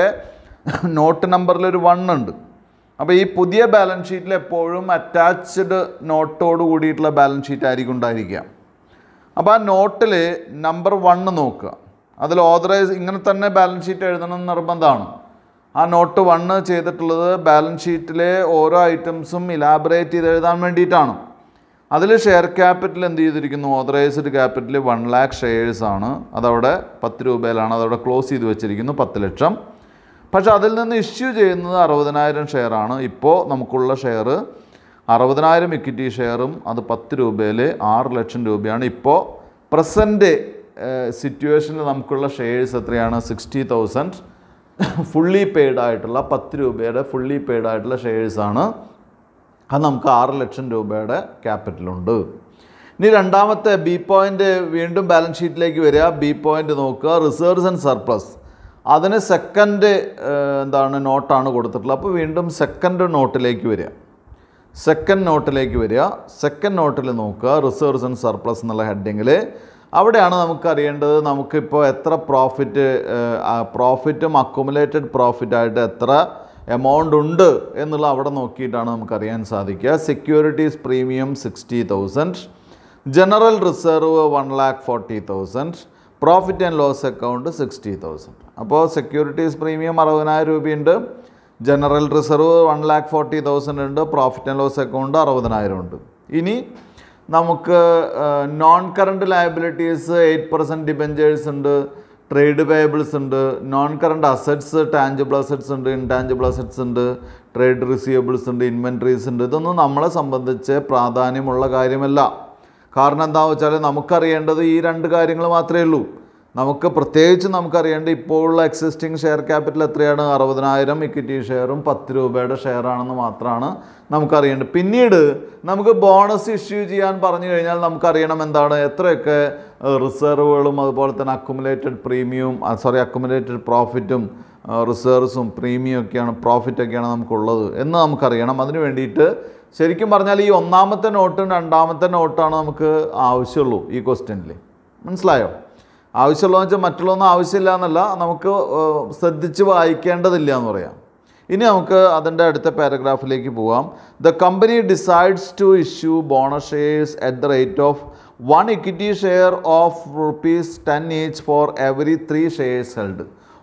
നോട്ട് നമ്പറിൽ ഒരു വൺ ഉണ്ട് അപ്പോൾ ഈ പുതിയ ബാലൻസ് ഷീറ്റിൽ എപ്പോഴും അറ്റാച്ച്ഡ് നോട്ടോട് കൂടിയിട്ടുള്ള ബാലൻസ് ഷീറ്റ് ആയിരിക്കും ഉണ്ടായിരിക്കുക അപ്പോൾ ആ നോട്ടിൽ നമ്പർ വണ്ണ് നോക്കുക അതിൽ ഓതറൈസ് ഇങ്ങനെ തന്നെ ബാലൻസ് ഷീറ്റ് എഴുതണം എന്ന് നിർബന്ധമാണ് ആ നോട്ട് വണ്ണ് ചെയ്തിട്ടുള്ളത് ബാലൻസ് ഷീറ്റിലെ ഓരോ ഐറ്റംസും ഇലാബറേറ്റ് ചെയ്ത് എഴുതാൻ വേണ്ടിയിട്ടാണ് അതിൽ ഷെയർ ക്യാപിറ്റൽ എന്ത് ചെയ്തിരിക്കുന്നു authorised capital one lakh shares ആണ് അതവിടെ പത്ത് രൂപയിലാണ് അതവിടെ ക്ലോസ് ചെയ്ത് വെച്ചിരിക്കുന്നു പത്ത് ലക്ഷം പക്ഷെ അതിൽ നിന്ന് ഇഷ്യൂ ചെയ്യുന്നത് അറുപതിനായിരം ഷെയറാണ് ഇപ്പോൾ നമുക്കുള്ള ഷെയർ അറുപതിനായിരം ഇക്വിറ്റി ഷെയറും അത് പത്ത് രൂപയിൽ ആറ് ലക്ഷം രൂപയാണ് ഇപ്പോൾ പ്രസൻറ്റ് സിറ്റുവേഷനിൽ നമുക്കുള്ള ഷെയർസ് എത്രയാണ് സിക്സ്റ്റി തൗസൻഡ് ഫുള്ളി പെയ്ഡ് ആയിട്ടുള്ള പത്ത് രൂപയുടെ ഫുള്ളി പെയ്ഡ് ആയിട്ടുള്ള ഷെയർസാണ് അത് നമുക്ക് ആറ് ലക്ഷം രൂപയുടെ ക്യാപിറ്റലുണ്ട് ഇനി രണ്ടാമത്തെ ബി പോയിൻ്റ് വീണ്ടും ബാലൻസ് ഷീറ്റിലേക്ക് വരിക ബി പോയിൻ്റ് നോക്കുക റിസർവ്സ് ആൻഡ് സർപ്ലസ് അതിന് സെക്കൻഡ് എന്താണ് നോട്ടാണ് കൊടുത്തിട്ടുള്ളത് അപ്പോൾ വീണ്ടും സെക്കൻഡ് നോട്ടിലേക്ക് വരിക സെക്കൻഡ് നോട്ടിലേക്ക് വരിക സെക്കൻഡ് നോട്ടിൽ നോക്കുക റിസർവ്സ് ആൻഡ് സർപ്ലസ് എന്നുള്ള ഹെഡിങ്ങിൽ അവിടെയാണ് നമുക്ക് അറിയേണ്ടത് നമുക്കിപ്പോൾ എത്ര പ്രോഫിറ്റ് പ്രോഫിറ്റും അക്കുമുലേറ്റഡ് പ്രോഫിറ്റായിട്ട് എത്ര എമൗണ്ട് ഉണ്ട് എന്നുള്ള അവിടെ നോക്കിയിട്ടാണ് നമുക്കറിയാൻ സാധിക്കുക securities premium sixty thousand general reserve one lakh forty thousand profit and loss account sixty thousand അപ്പോൾ സെക്യൂരിറ്റീസ് പ്രീമിയം അറുപതിനായിരം രൂപയുണ്ട് general reserve one lakh forty thousand ഉണ്ട് പ്രോഫിറ്റ് ആൻഡ് ലോസ് അക്കൗണ്ട് അറുപതിനായിരം ഉണ്ട് ഇനി നമുക്ക് non current liabilities eight percent debentures ഉണ്ട് trade payables ഉണ്ട് non current assets tangible assets ഉണ്ട് ഇൻടാഞ്ചിബിൾ അസറ്റ്സ് ഉണ്ട് ട്രേഡ് റിസീവബിൾസ് ഉണ്ട് ഇൻവെൻട്രീസ് ഉണ്ട് ഇതൊന്നും നമ്മളെ സംബന്ധിച്ച് പ്രാധാന്യമുള്ള കാര്യമല്ല കാരണം എന്താണെന്ന് വെച്ചാൽ നമുക്കറിയേണ്ടത് ഈ രണ്ട് കാര്യങ്ങൾ മാത്രമേ ഉള്ളൂ നമുക്ക് പ്രത്യേകിച്ച് നമുക്കറിയേണ്ടത് ഇപ്പോഴുള്ള എക്സിസ്റ്റിംഗ് ഷെയർ ക്യാപിറ്റൽ എത്രയാണ് അറുപതിനായിരം ഇക്വിറ്റി ഷെയറും പത്ത് രൂപയുടെ ഷെയർ ആണെന്ന് മാത്രമാണ് നമുക്കറിയേണ്ടത് പിന്നീട് നമുക്ക് ബോണസ് ഇഷ്യൂ ചെയ്യാൻ പറഞ്ഞു കഴിഞ്ഞാൽ നമുക്കറിയണം എന്താണ് എത്രയൊക്കെ റിസർവുകളും അതുപോലെ തന്നെ അക്കുമുലേറ്റഡ് പ്രീമിയവും സോറി അക്കുമുലേറ്റഡ് പ്രോഫിറ്റും റിസർവ്സും പ്രീമിയം ഒക്കെയാണ് പ്രോഫിറ്റ് ഒക്കെയാണ് നമുക്കുള്ളത് എന്ന് നമുക്കറിയണം അതിന് വേണ്ടിയിട്ട് ശരിക്കും പറഞ്ഞാൽ ഈ ഒന്നാമത്തെ നോട്ടും രണ്ടാമത്തെ നോട്ടാണ് നമുക്ക് ആവശ്യമുള്ളൂ ഈ ക്വസ്റ്റ്യനിൽ മനസ്സിലായോ ആവശ്യമുള്ളതെന്ന് വെച്ചാൽ മറ്റുള്ളതൊന്നും ആവശ്യമില്ല എന്നല്ല നമുക്ക് ഏഹ്, ശ്രദ്ധിച്ച് വായിക്കേണ്ടതില്ല എന്ന് പറയാം ഇനി നമുക്ക് അതിൻ്റെ അടുത്ത പാരഗ്രാഫിലേക്ക് പോവാം the company decides to issue bonus shares at the rate of one equity share of rupees ten each for every three shares held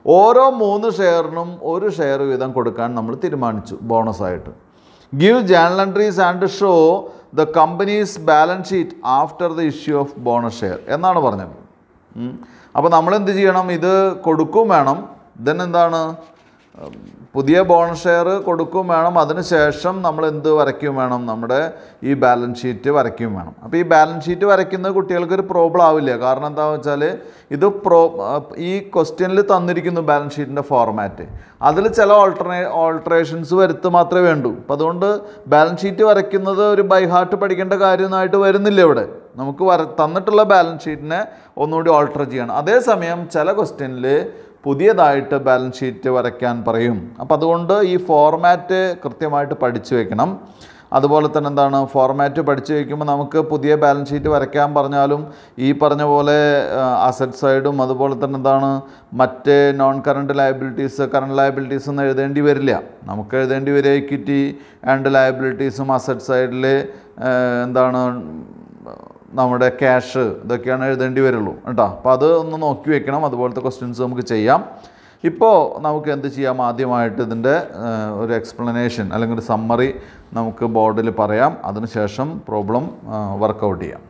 ഓരോ മൂന്ന് ഷെയറിനും ഒരു ഷെയർ വീതം കൊടുക്കാൻ നമ്മൾ തീരുമാനിച്ചു ബോണസായിട്ട് give journal entries and show the company's balance sheet after the issue of bonus share എന്നാണ് പറഞ്ഞത് അപ്പോൾ നമ്മൾ എന്ത് ചെയ്യണം ഇത് കൊടുക്കും വേണം ദെൻ എന്താണ് ഉം, പുതിയ ബോണസ് ഷെയർ കൊടുക്കും വേണം അതിന് ശേഷം നമ്മൾ എന്ത് വരയ്ക്കും വേണം നമ്മുടെ ഈ ബാലൻസ് ഷീറ്റ് വരയ്ക്കും വേണം അപ്പോൾ ഈ ബാലൻസ് ഷീറ്റ് വരയ്ക്കുന്നത് കുട്ടികൾക്ക് ഒരു പ്രോബ്ലം ആവില്ല കാരണം എന്താണെന്ന് വെച്ചാൽ ഇത് പ്രോ ഈ ക്വസ്റ്റ്യനിൽ തന്നിരിക്കുന്നു ബാലൻസ് ഷീറ്റിൻ്റെ ഫോർമാറ്റ് അതിൽ ചില ഓൾട്ടർനേ ഓൾട്ടറേഷൻസ് വരുത്ത് മാത്രമേ വേണ്ടൂ അപ്പോൾ അതുകൊണ്ട് ബാലൻസ് ഷീറ്റ് വരയ്ക്കുന്നത് ഒരു ബൈ ഹാർട്ട് പഠിക്കേണ്ട കാര്യമൊന്നായിട്ട് വരുന്നില്ല ഇവിടെ നമുക്ക് വര തന്നിട്ടുള്ള ബാലൻസ് ഷീറ്റിനെ ഒന്നുകൂടി ഓൾട്ടർ ചെയ്യണം അതേസമയം ചില ക്വസ്റ്റ്യനിൽ പുതിയതായിട്ട് ബാലൻസ് ഷീറ്റ് വരയ്ക്കാൻ പറയും അപ്പോൾ അതുകൊണ്ട് ഈ ഫോർമാറ്റ് കൃത്യമായിട്ട് പഠിച്ചു വെക്കണം അതുപോലെ തന്നെ എന്താണ് ഫോർമാറ്റ് പഠിച്ചു വയ്ക്കുമ്പോൾ നമുക്ക് പുതിയ ബാലൻസ് ഷീറ്റ് വരയ്ക്കാൻ പറഞ്ഞാലും ഈ പറഞ്ഞ പോലെ അസറ്റ് സൈഡും അതുപോലെ തന്നെ എന്താണ് മറ്റ് non current liabilities current liabilities ഒന്നും എഴുതേണ്ടി വരില്ല നമുക്ക് എഴുതേണ്ടി വരിക ഇക്വിറ്റി ആൻഡ് ലയബിലിറ്റീസും അസറ്റ് സൈഡിൽ എന്താണ് നമ്മുടെ ക്യാഷ് ഇതൊക്കെയാണ് എഴുതേണ്ടി വരുള്ളൂ കേട്ടോ അപ്പോൾ അത് ഒന്ന് നോക്കി വെക്കണം അതുപോലത്തെ ക്വസ്റ്റ്യൻസ് നമുക്ക് ചെയ്യാം ഇപ്പോൾ നമുക്ക് എന്ത് ചെയ്യാം ആദ്യമായിട്ട് ഇതിൻ്റെ ഒരു എക്സ്പ്ലനേഷൻ അല്ലെങ്കിൽ ഒരു സമ്മറി നമുക്ക് ബോർഡിൽ പറയാം അതിനുശേഷം പ്രോബ്ലം വർക്കൗട്ട് ചെയ്യാം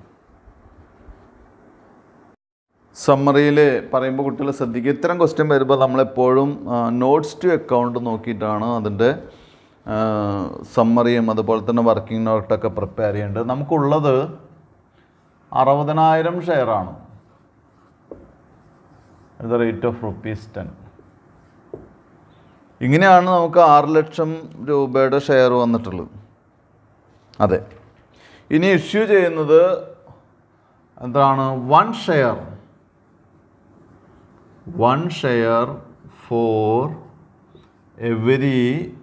സമ്മറിയിൽ പറയുമ്പോൾ കുട്ടികൾ ശ്രദ്ധിക്കുക ഇത്തരം ക്വസ്റ്റ്യൻ വരുമ്പോൾ നമ്മളെപ്പോഴും നോട്ട്സ് ടു അക്കൗണ്ട് നോക്കിയിട്ടാണ് അതിൻ്റെ സമ്മറിയും അതുപോലെ തന്നെ വർക്കിംഗ് നോട്ടൊക്കെ പ്രിപ്പയർ ചെയ്യേണ്ടത് നമുക്കുള്ളത് അറുപതിനായിരം ഷെയറാണ് the rate of rupees ten ഇങ്ങനെയാണ് നമുക്ക് ആറ് ലക്ഷം രൂപയുടെ ഷെയർ വന്നിട്ടുള്ളത് അതെ ഇനി ഇഷ്യൂ ചെയ്യുന്നത് എന്താണ് one share one share for every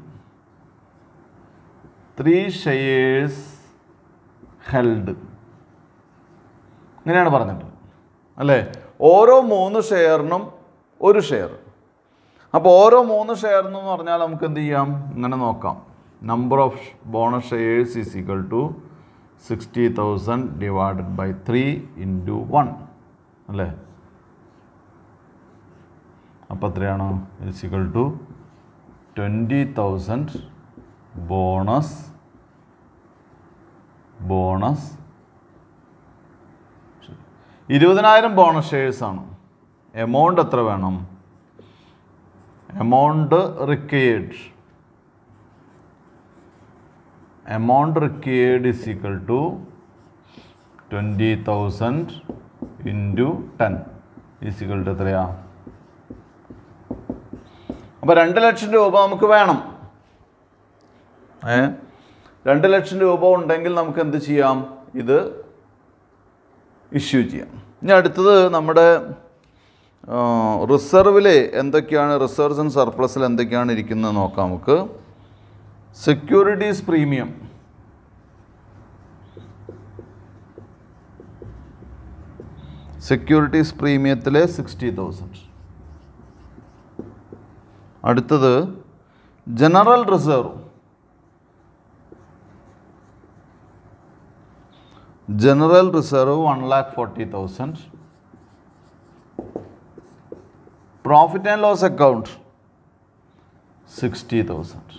three shares held ഇങ്ങനെയാണ് പറഞ്ഞിട്ടുള്ളത് അല്ലേ ഓരോ മൂന്ന് ഷെയറിനും ഒരു ഷെയർ അപ്പോൾ ഓരോ മൂന്ന് ഷെയറിനും എന്ന് പറഞ്ഞാൽ നമുക്ക് എന്ത് ചെയ്യാം ഇങ്ങനെ നോക്കാം number of bonus shares is equal to sixty thousand divided by three into one അല്ലേ അപ്പോൾ എത്രയാണ് is equal to twenty thousand bonus bonus ഇരുപതിനായിരം ബോണസ് ഷെയർസ് ആണ് എമൗണ്ട് എത്ര വേണം amount required amount required is equal to twenty thousand into ten is equal to എത്രയാ അപ്പോൾ രണ്ട് ലക്ഷം രൂപ നമുക്ക് വേണം ഏ രണ്ട് ലക്ഷം രൂപ ഉണ്ടെങ്കിൽ നമുക്ക് എന്ത് ചെയ്യാം ഇത് ഇഷ്യൂ ചെയ്യാം ഇനി അടുത്തത് നമ്മുടെ റിസർവിൽ എന്തൊക്കെയാണ് റിസർവ്സ് ആൻഡ് സർപ്ലസിൽ എന്തൊക്കെയാണ് ഇരിക്കുന്നത് നോക്കാം നമുക്ക് സെക്യൂരിറ്റീസ് പ്രീമിയം സെക്യൂരിറ്റീസ് പ്രീമിയത്തിലെ സിക്സ്റ്റി തൗസൻഡ് അടുത്തത് general reserve general reserve one lakh forty thousand profit and loss account sixty thousand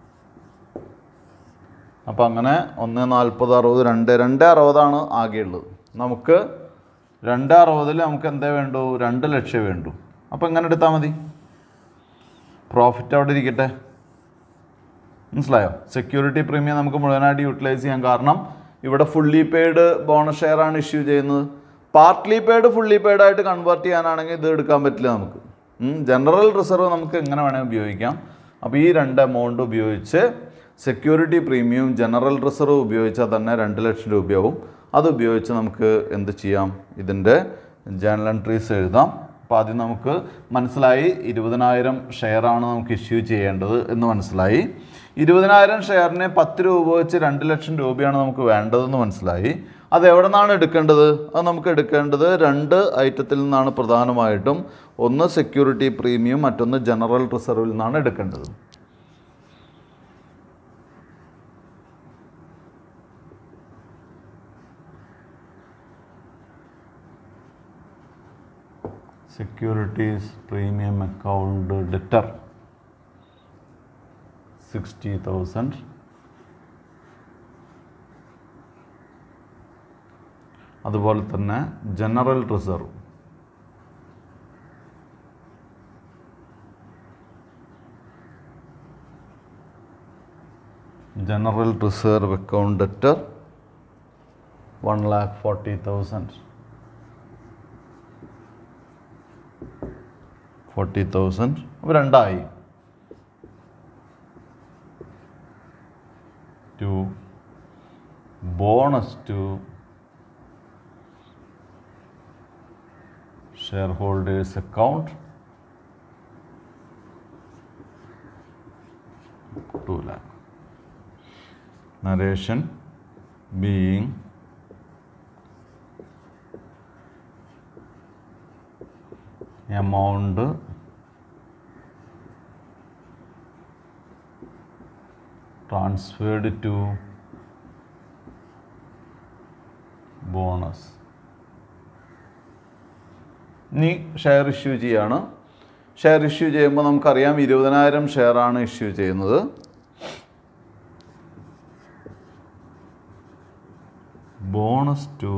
അപ്പോൾ അങ്ങനെ ഒന്ന് നാൽപ്പത് അറുപത് രണ്ട് രണ്ട് അറുപതാണ് ആകെയുള്ളത് നമുക്ക് രണ്ട് അറുപതിൽ നമുക്ക് എന്തേ വേണ്ടു രണ്ട് ലക്ഷം വേണ്ടു അപ്പോൾ എങ്ങനെ എടുത്താൽ മതി പ്രോഫിറ്റ് അവിടെ ഇരിക്കട്ടെ മനസ്സിലായോ സെക്യൂരിറ്റി പ്രീമിയം നമുക്ക് മുഴുവനായിട്ട് യൂട്ടിലൈസ് ചെയ്യാം കാരണം ഇവിടെ ഫുള്ളി പെയ്ഡ് ബോണസ് ഷെയർ ആണ് ഇഷ്യൂ ചെയ്യുന്നത് പാർട്ട്ലി പെയ്ഡ് ഫുള്ളി പെയ്ഡ് ആയിട്ട് കൺവേർട്ട് ചെയ്യാനാണെങ്കിൽ ഇത് എടുക്കാൻ പറ്റില്ല നമുക്ക് ജനറൽ റിസർവ് നമുക്ക് എങ്ങനെ വേണമെങ്കിൽ ഉപയോഗിക്കാം അപ്പോൾ ഈ രണ്ട് എമൗണ്ട് ഉപയോഗിച്ച് സെക്യൂരിറ്റി പ്രീമിയം ജനറൽ റിസർവ് ഉപയോഗിച്ചാൽ തന്നെ രണ്ട് ലക്ഷം രൂപയാവും അത് ഉപയോഗിച്ച് നമുക്ക് എന്ത് ചെയ്യാം ഇതിൻ്റെ ജേണൽ എൻട്രീസ് എഴുതാം അപ്പോൾ ആദ്യം നമുക്ക് മനസ്സിലായി ഇരുപതിനായിരം ഷെയറാണ് നമുക്ക് ഇഷ്യൂ ചെയ്യേണ്ടത് എന്ന് മനസ്സിലായി ഇരുപതിനായിരം ഷെയറിന് പത്ത് രൂപ വെച്ച് രണ്ട് ലക്ഷം രൂപയാണ് നമുക്ക് വേണ്ടതെന്ന് മനസ്സിലായി അത് എവിടെ നിന്നാണ് എടുക്കേണ്ടത് അത് നമുക്ക് എടുക്കേണ്ടത് രണ്ട് ഐറ്റത്തിൽ നിന്നാണ് പ്രധാനമായിട്ടും ഒന്ന് സെക്യൂരിറ്റി പ്രീമിയം മറ്റൊന്ന് ജനറൽ റിസർവിൽ നിന്നാണ് എടുക്കേണ്ടത് securities premium account debtor sixty thousand അതുപോലെ തന്നെ general reserve general reserve account debtor one lakh forty thousand forty thousand അപ്പോൾ രണ്ടായി to bonus to shareholders account two lakh narration being amount transferred to bonus ഇനി share issue ചെയ്യാണ് share issue ചെയ്യുമ്പോൾ നമുക്കറിയാം ഇരുപതിനായിരം ഷെയറാണ് ഇഷ്യൂ ചെയ്യുന്നത് bonus to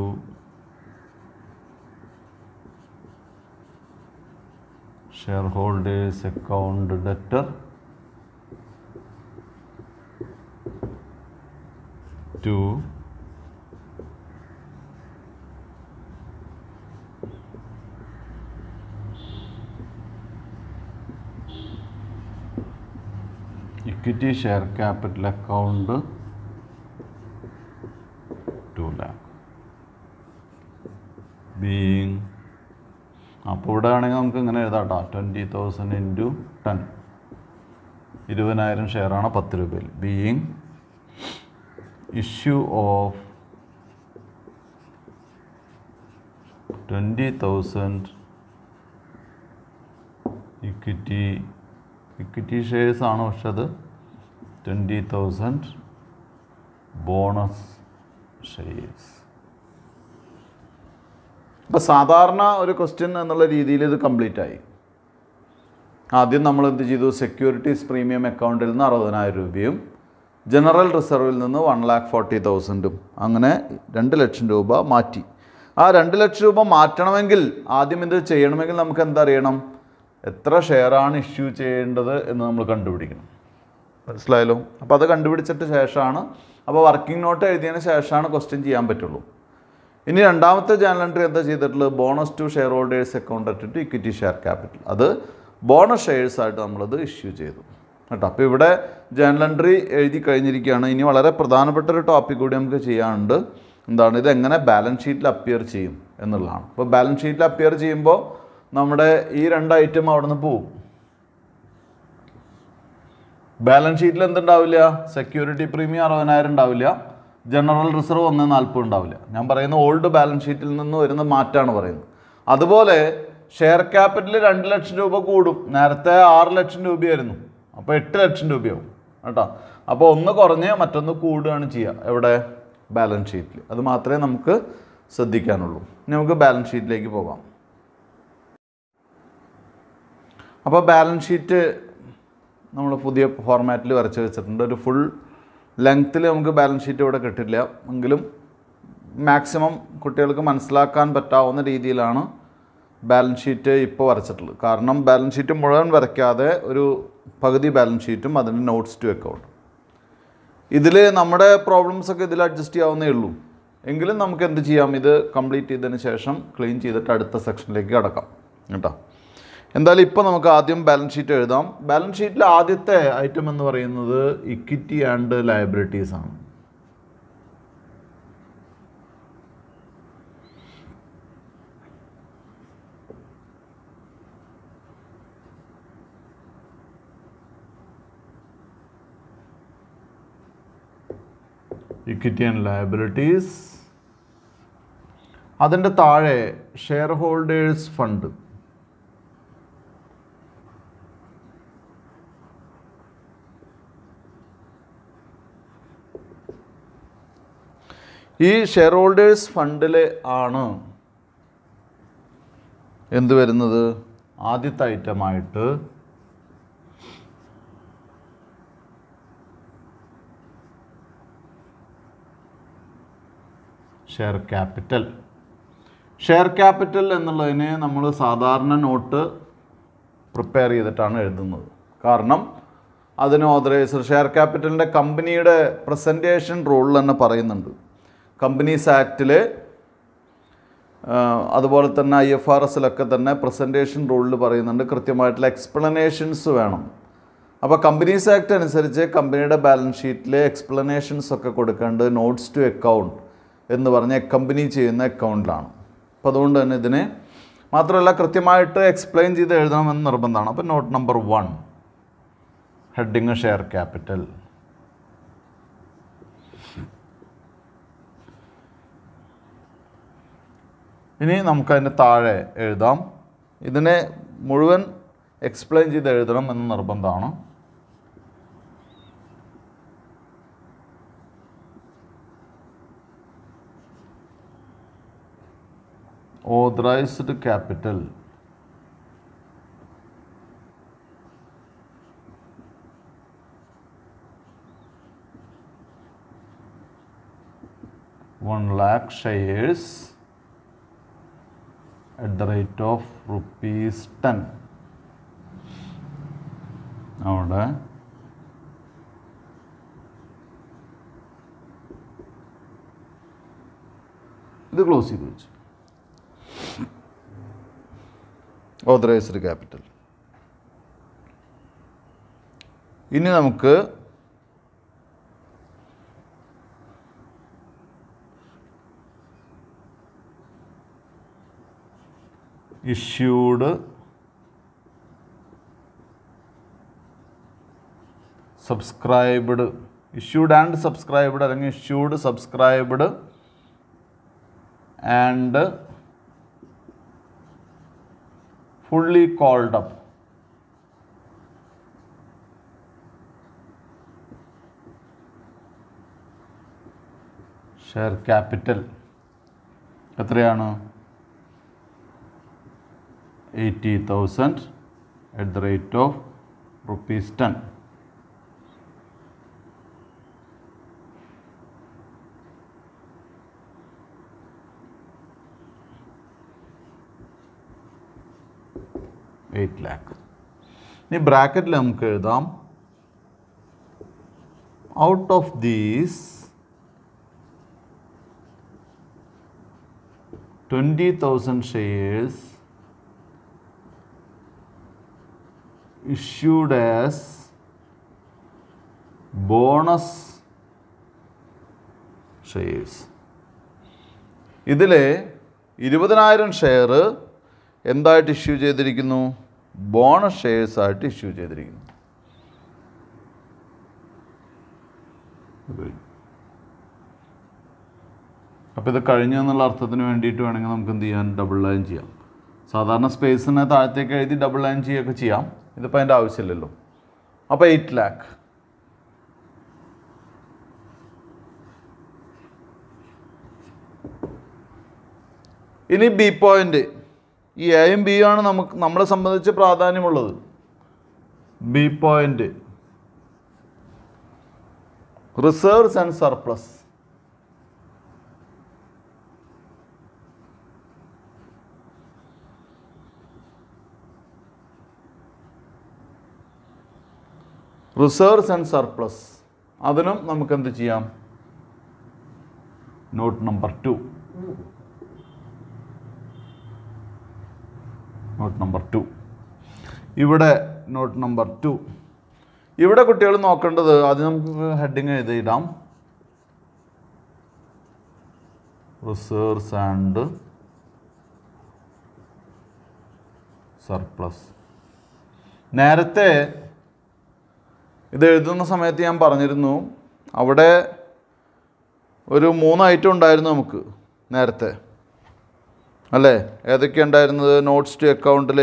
shareholders account debtor to equity share capital account two lakh being അപ്പോൾ ഇവിടെ ആണെങ്കിൽ നമുക്ക് ഇങ്ങനെ എഴുതാം കേട്ടോ ട്വൻറ്റി തൗസൻഡ് ഇൻറ്റു ടെൻ ഇരുപതിനായിരം ഷെയറാണ് പത്ത് രൂപയിൽ being issue of twenty thousand equity equity shares ആണ് പക്ഷെ അത് ട്വൻറ്റി തൗസൻഡ് ബോണസ് ഷെയർസ് ഇപ്പോൾ സാധാരണ ഒരു ക്വസ്റ്റ്യൻ എന്നുള്ള രീതിയിൽ ഇത് കംപ്ലീറ്റ് ആയി ആദ്യം നമ്മൾ എന്ത് ചെയ്തു സെക്യൂരിറ്റീസ് പ്രീമിയം അക്കൗണ്ടിൽ നിന്ന് അറുപതിനായിരം രൂപയും ജനറൽ റിസർവിൽ നിന്ന് വൺ ലാക്ക് ഫോർട്ടി തൗസൻഡും അങ്ങനെ രണ്ട് ലക്ഷം രൂപ മാറ്റി ആ രണ്ട് ലക്ഷം രൂപ മാറ്റണമെങ്കിൽ ആദ്യം ഇത് ചെയ്യണമെങ്കിൽ നമുക്ക് എന്തറിയണം എത്ര ഷെയറാണ് ഇഷ്യൂ ചെയ്യേണ്ടത് എന്ന് നമ്മൾ കണ്ടുപിടിക്കണം മനസ്സിലായല്ലോ അപ്പോൾ അത് കണ്ടുപിടിച്ചിട്ട് ശേഷമാണ് അപ്പോൾ വർക്കിംഗ് നോട്ട് എഴുതിയതിന് ശേഷമാണ് ക്വസ്റ്റ്യൻ ചെയ്യാൻ പറ്റുള്ളൂ ഇനി രണ്ടാമത്തെ ജേണൽ എൻട്രി എന്താ ചെയ്തിട്ടുള്ളത് bonus to shareholders account at equity share capital അത് ബോണസ് ഷെയർസ് ആയിട്ട് നമ്മളത് ഇഷ്യൂ ചെയ്തു കേട്ടോ അപ്പോൾ ഇവിടെ ജേണൽ എൻട്രി എഴുതി കഴിഞ്ഞിരിക്കുകയാണ് ഇനി വളരെ പ്രധാനപ്പെട്ട ഒരു ടോപ്പിക് കൂടി നമുക്ക് ചെയ്യാനുണ്ട് എന്താണ് ഇത് എങ്ങനെ ബാലൻസ് ഷീറ്റിൽ അപ്പിയർ ചെയ്യും എന്നുള്ളതാണ് അപ്പോൾ ബാലൻസ് ഷീറ്റിൽ അപ്പിയർ ചെയ്യുമ്പോൾ നമ്മുടെ ഈ രണ്ട് ഐറ്റം അവിടെ നിന്ന് പോവും ബാലൻസ് ഷീറ്റിൽ എന്തുണ്ടാവില്ല സെക്യൂരിറ്റി പ്രീമിയം അറുപതിനായിരം ഉണ്ടാവില്ല ജനറൽ റിസർവ് ഒന്ന് നാൽപ്പത് ഉണ്ടാവില്ല ഞാൻ പറയുന്ന ഓൾഡ് ബാലൻസ് ഷീറ്റിൽ നിന്ന് വരുന്ന മാറ്റമാണ് പറയുന്നത് അതുപോലെ ഷെയർ ക്യാപിറ്റൽ രണ്ട് ലക്ഷം രൂപ കൂടും നേരത്തെ ആറ് ലക്ഷം രൂപയായിരുന്നു അപ്പോൾ എട്ട് ലക്ഷം രൂപയാവും കേട്ടോ അപ്പോൾ ഒന്ന് കുറഞ്ഞ് മറ്റൊന്ന് കൂടുകയാണ് ചെയ്യുക എവിടെ ബാലൻസ് ഷീറ്റിൽ അത് മാത്രമേ നമുക്ക് ശ്രദ്ധിക്കാനുള്ളൂ ഇനി നമുക്ക് ബാലൻസ് ഷീറ്റിലേക്ക് പോകാം അപ്പോൾ ബാലൻസ് ഷീറ്റ് നമ്മൾ പുതിയ ഫോർമാറ്റിൽ വരച്ച് വെച്ചിട്ടുണ്ട് ഒരു ഫുൾ ലെങ്ത്തിൽ നമുക്ക് ബാലൻസ് ഷീറ്റ് ഇവിടെ കിട്ടില്ല എങ്കിലും മാക്സിമം കുട്ടികൾക്ക് മനസ്സിലാക്കാൻ പറ്റാവുന്ന രീതിയിലാണ് ബാലൻസ് ഷീറ്റ് ഇപ്പോൾ വരച്ചിട്ടുള്ളത് കാരണം ബാലൻസ് ഷീറ്റ് മുഴുവൻ വരയ്ക്കാതെ ഒരു പകുതി ബാലൻസ് ഷീറ്റും അതിൻ്റെ നോട്ട്സ് ടു അക്കൗണ്ട് ഇതിൽ നമ്മുടെ പ്രോബ്ലംസ് ഒക്കെ ഇതിൽ അഡ്ജസ്റ്റ് ചെയ്യാവുന്നേ ഉള്ളൂ എങ്കിലും നമുക്ക് എന്ത് ചെയ്യാം ഇത് കംപ്ലീറ്റ് ചെയ്തതിന് ശേഷം ക്ലീൻ ചെയ്തിട്ട് അടുത്ത സെക്ഷനിലേക്ക് കടക്കാം കേട്ടോ എന്തായാലും ഇപ്പോൾ നമുക്ക് ആദ്യം ബാലൻസ് ഷീറ്റ് എഴുതാം ബാലൻസ് ഷീറ്റിൽ ആദ്യത്തെ ഐറ്റം എന്ന് പറയുന്നത് ഇക്വിറ്റി ആൻഡ് ലയബിലിറ്റീസ് ആണ് ഇക്വിറ്റി ആൻഡ് ലയബിലിറ്റീസ് അതിൻ്റെ താഴെ ഷെയർ ഹോൾഡേഴ്സ് ഫണ്ട് ഈ ഷെയർ ഹോൾഡേഴ്സ് ഫണ്ടിൽ ആണ് എന്ത് വരുന്നത് ആദ്യത്തെ ഐറ്റമായിട്ട് ഷെയർ ക്യാപിറ്റൽ ഷെയർ ക്യാപിറ്റൽ എന്നുള്ളതിനെ നമ്മൾ സാധാരണ നോട്ട് പ്രിപ്പയർ ചെയ്തിട്ടാണ് എഴുതുന്നത് കാരണം അതിന് ഓതറൈസർ ഷെയർ ക്യാപിറ്റലിൻ്റെ കമ്പനിയുടെ പ്രസൻറ്റേഷൻ റൂളിൽ തന്നെ പറയുന്നുണ്ട് കമ്പനീസ് ആക്റ്റിൽ അതുപോലെ തന്നെ ഐ എഫ് ആർ എസിലൊക്കെ തന്നെ പ്രസൻറ്റേഷൻ റൂളിൽ പറയുന്നുണ്ട് കൃത്യമായിട്ടുള്ള എക്സ്പ്ലനേഷൻസ് വേണം അപ്പോൾ കമ്പനീസ് ആക്ട് അനുസരിച്ച് കമ്പനിയുടെ ബാലൻസ് ഷീറ്റിൽ എക്സ്പ്ലനേഷൻസ് ഒക്കെ കൊടുക്കേണ്ടത് നോട്ട്സ് ടു അക്കൗണ്ട് എന്ന് പറഞ്ഞ കമ്പനി ചെയ്യുന്ന അക്കൗണ്ടിലാണ് അപ്പോൾ അതുകൊണ്ട് തന്നെ ഇതിനെ മാത്രമല്ല കൃത്യമായിട്ട് എക്സ്പ്ലെയിൻ ചെയ്ത് എഴുതണമെന്ന് നിർബന്ധമാണ് അപ്പോൾ note number one heading share capital ഇനി നമുക്കതിൻ്റെ താഴെ എഴുതാം ഇതിനെ മുഴുവൻ എക്സ്പ്ലെയിൻ ചെയ്ത് എഴുതണം എന്ന് നിർബന്ധമാണ് authorised capital one lakh shares at the rate of rupees 10 അവിടെ ഇത് ക്ലോസ് ചെയ്ത് വെച്ചു ഓതറൈസ്ഡ് ക്യാപിറ്റൽ ഇനി നമുക്ക് issued subscribed issued and subscribed അല്ലെങ്കിൽ issued subscribed and fully called up share capital എത്രയാണ് eighty thousand at the rate of rupees ten eight lakh ഇനി ബ്രാക്കറ്റിൽ നമുക്ക് എഴുതാം out of these twenty thousand shares issued as bonus shares ഇതിൽ ഇരുപതിനായിരം share എന്തായിട്ട് issue ചെയ്തിരിക്കുന്നു ബോണസ് ഷെയർസ് ആയിട്ട് ഇഷ്യൂ ചെയ്തിരിക്കുന്നു അപ്പോൾ ഇത് കഴിഞ്ഞു എന്നുള്ള അർത്ഥത്തിന് വേണ്ടിയിട്ട് വേണമെങ്കിൽ നമുക്ക് എന്ത് ചെയ്യാൻ ഡബിൾ ലൈൻ ചെയ്യാം സാധാരണ സ്പേസിനെ താഴത്തേക്ക് എഴുതി ഡബിൾ ലൈൻ ചെയ്യുകയൊക്കെ ചെയ്യാം ഇതിപ്പോൾ അതിൻ്റെ ആവശ്യമില്ലല്ലോ അപ്പോൾ എയ്റ്റ് ലാക്ക് ഇനി ബി പോയിന്റ് ഈ എയും ബി ആണ് നമുക്ക് നമ്മളെ സംബന്ധിച്ച് പ്രാധാന്യമുള്ളത് B point reserves and surplus reserves and surplus അതിനും നമുക്ക് എന്ത് ചെയ്യാം note number two note number two ഇവിടെ നോട്ട് നമ്പർ ടു ഇവിടെ കുട്ടികൾ നോക്കേണ്ടത് അത് നമുക്ക് ഹെഡിങ് എഴുതിയിടാം റിസർവ്സ് ആൻഡ് സർപ്ലസ് നേരത്തെ ഇത് എഴുതുന്ന സമയത്ത് ഞാൻ പറഞ്ഞിരുന്നു അവിടെ ഒരു മൂന്ന് ഐറ്റം ഉണ്ടായിരുന്നു നമുക്ക് നേരത്തെ അല്ലേ ഏതൊക്കെ ഉണ്ടായിരുന്നത് നോട്ട്സ് ടു അക്കൗണ്ടിൽ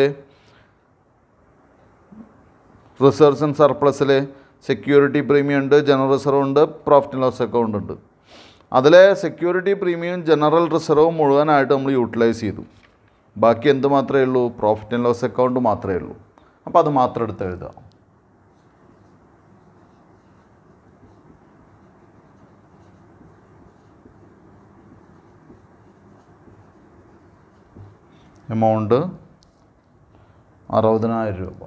റിസർവ്സ് ആൻഡ് സർപ്ലസിൽ സെക്യൂരിറ്റി പ്രീമിയം ഉണ്ട് ജനറൽ റിസർവ് ഉണ്ട് പ്രോഫിറ്റ് ആൻഡ് ലോസ് അക്കൗണ്ട് ഉണ്ട് അതിലെ സെക്യൂരിറ്റി പ്രീമിയം ജനറൽ റിസർവും മുഴുവനായിട്ട് നമ്മൾ യൂട്ടിലൈസ് ചെയ്തു ബാക്കി എന്ത് മാത്രമേ ഉള്ളൂ പ്രോഫിറ്റ് ആൻഡ് ലോസ് അക്കൗണ്ട് മാത്രമേ ഉള്ളൂ അപ്പോൾ അത് മാത്രം എടുത്ത് എഴുതുക എമൗണ്ട് അറുപതിനായിരം രൂപ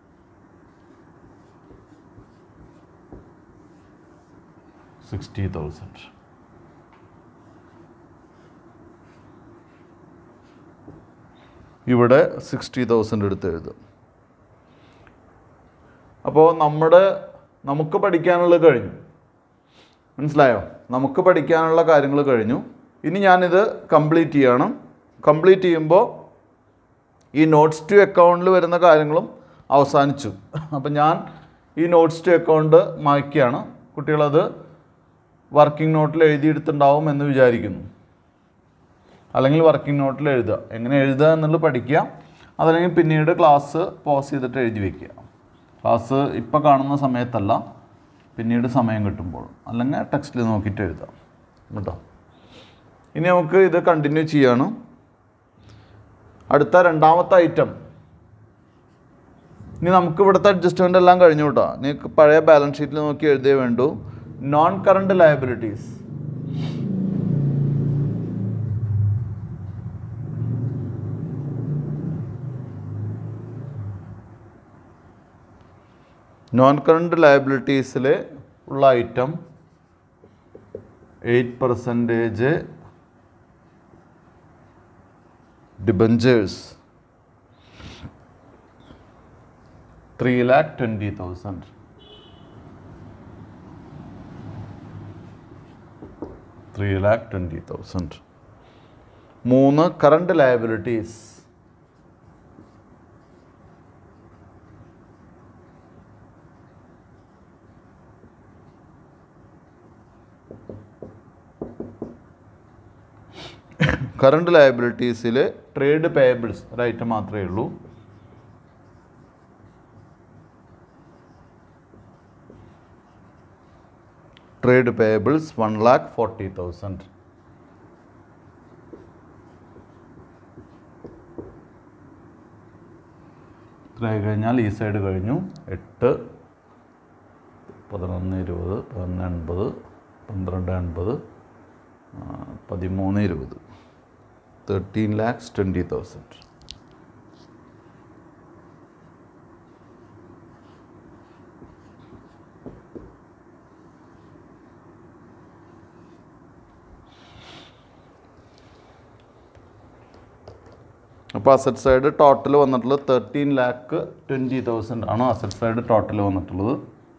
സിക്സ്റ്റി തൗസൻഡ് ഇവിടെ സിക്സ്റ്റി തൗസൻഡ് എടുത്ത് എഴുതും അപ്പോൾ നമ്മുടെ നമുക്ക് പഠിക്കാനുള്ളത് കഴിഞ്ഞു മനസ്സിലായോ നമുക്ക് പഠിക്കാനുള്ള കാര്യങ്ങൾ കഴിഞ്ഞു ഇനി ഞാനിത് കംപ്ലീറ്റ് ചെയ്യണം കംപ്ലീറ്റ് ചെയ്യുമ്പോൾ ഈ നോട്ട്സ് ടു അക്കൗണ്ടിൽ വരുന്ന കാര്യങ്ങളും അവസാനിച്ചു അപ്പം ഞാൻ ഈ നോട്ട്സ് ടു അക്കൗണ്ട് മായ്ക്കുകയാണ് കുട്ടികളത് വർക്കിംഗ് നോട്ടിൽ എഴുതിയെടുത്തിട്ടുണ്ടാവും എന്ന് വിചാരിക്കുന്നു അല്ലെങ്കിൽ വർക്കിംഗ് നോട്ടിൽ എഴുതുക എങ്ങനെ എഴുതുക എന്നുള്ളത് പഠിക്കുക അതല്ലെങ്കിൽ പിന്നീട് ക്ലാസ് പോസ് ചെയ്തിട്ട് എഴുതി വയ്ക്കുക ക്ലാസ് ഇപ്പോൾ കാണുന്ന സമയത്തല്ല പിന്നീട് സമയം കിട്ടുമ്പോൾ അല്ലെങ്കിൽ ടെക്സ്റ്റിൽ നോക്കിയിട്ട് എഴുതാം കേട്ടോ ഇനി നമുക്ക് ഇത് കണ്ടിന്യൂ ചെയ്യാണ് അടുത്ത രണ്ടാമത്തെ ഐറ്റം ഇനി നമുക്ക് ഇവിടുത്തെ അഡ്ജസ്റ്റ്മെൻ്റ് എല്ലാം കഴിഞ്ഞു കേട്ടോ നിങ്ങൾക്ക് പഴയ ബാലൻസ് ഷീറ്റിൽ നോക്കി എഴുതിയേ വേണ്ടൂ non current liabilities non current ലയബിലിറ്റീസിൽ ഉള്ള item eight percentage debentures three lakh twenty thousand three lakh twenty thousand മൂന്ന് കറണ്ട് ലയബിലിറ്റീസ് കറണ്ട് ലയബിലിറ്റീസിൽ ട്രേഡ് പേയബിൾസ് ഒരു ഐറ്റം മാത്രമേ ഉള്ളൂ trade payables one lakh forty thousand ഇത്രയായി കഴിഞ്ഞാൽ ഈ സൈഡ് കഴിഞ്ഞു എട്ട് പതിനൊന്ന് ഇരുപത് പതിനൊന്ന് എൺപത് പന്ത്രണ്ട് എൺപത് ആ, പതിമൂന്ന് ഇരുപത് തേർട്ടീൻ ലാക്സ് ട്വൻറ്റി തൗസൻഡ് അപ്പോൾ അസറ്റ് സൈഡ് ടോട്ടൽ വന്നിട്ടുള്ളത് തേർട്ടീൻ ലാക്ക് ട്വൻറ്റി തൗസൻഡ് ആണ് അസറ്റ് സൈഡ് ടോട്ടൽ വന്നിട്ടുള്ളത്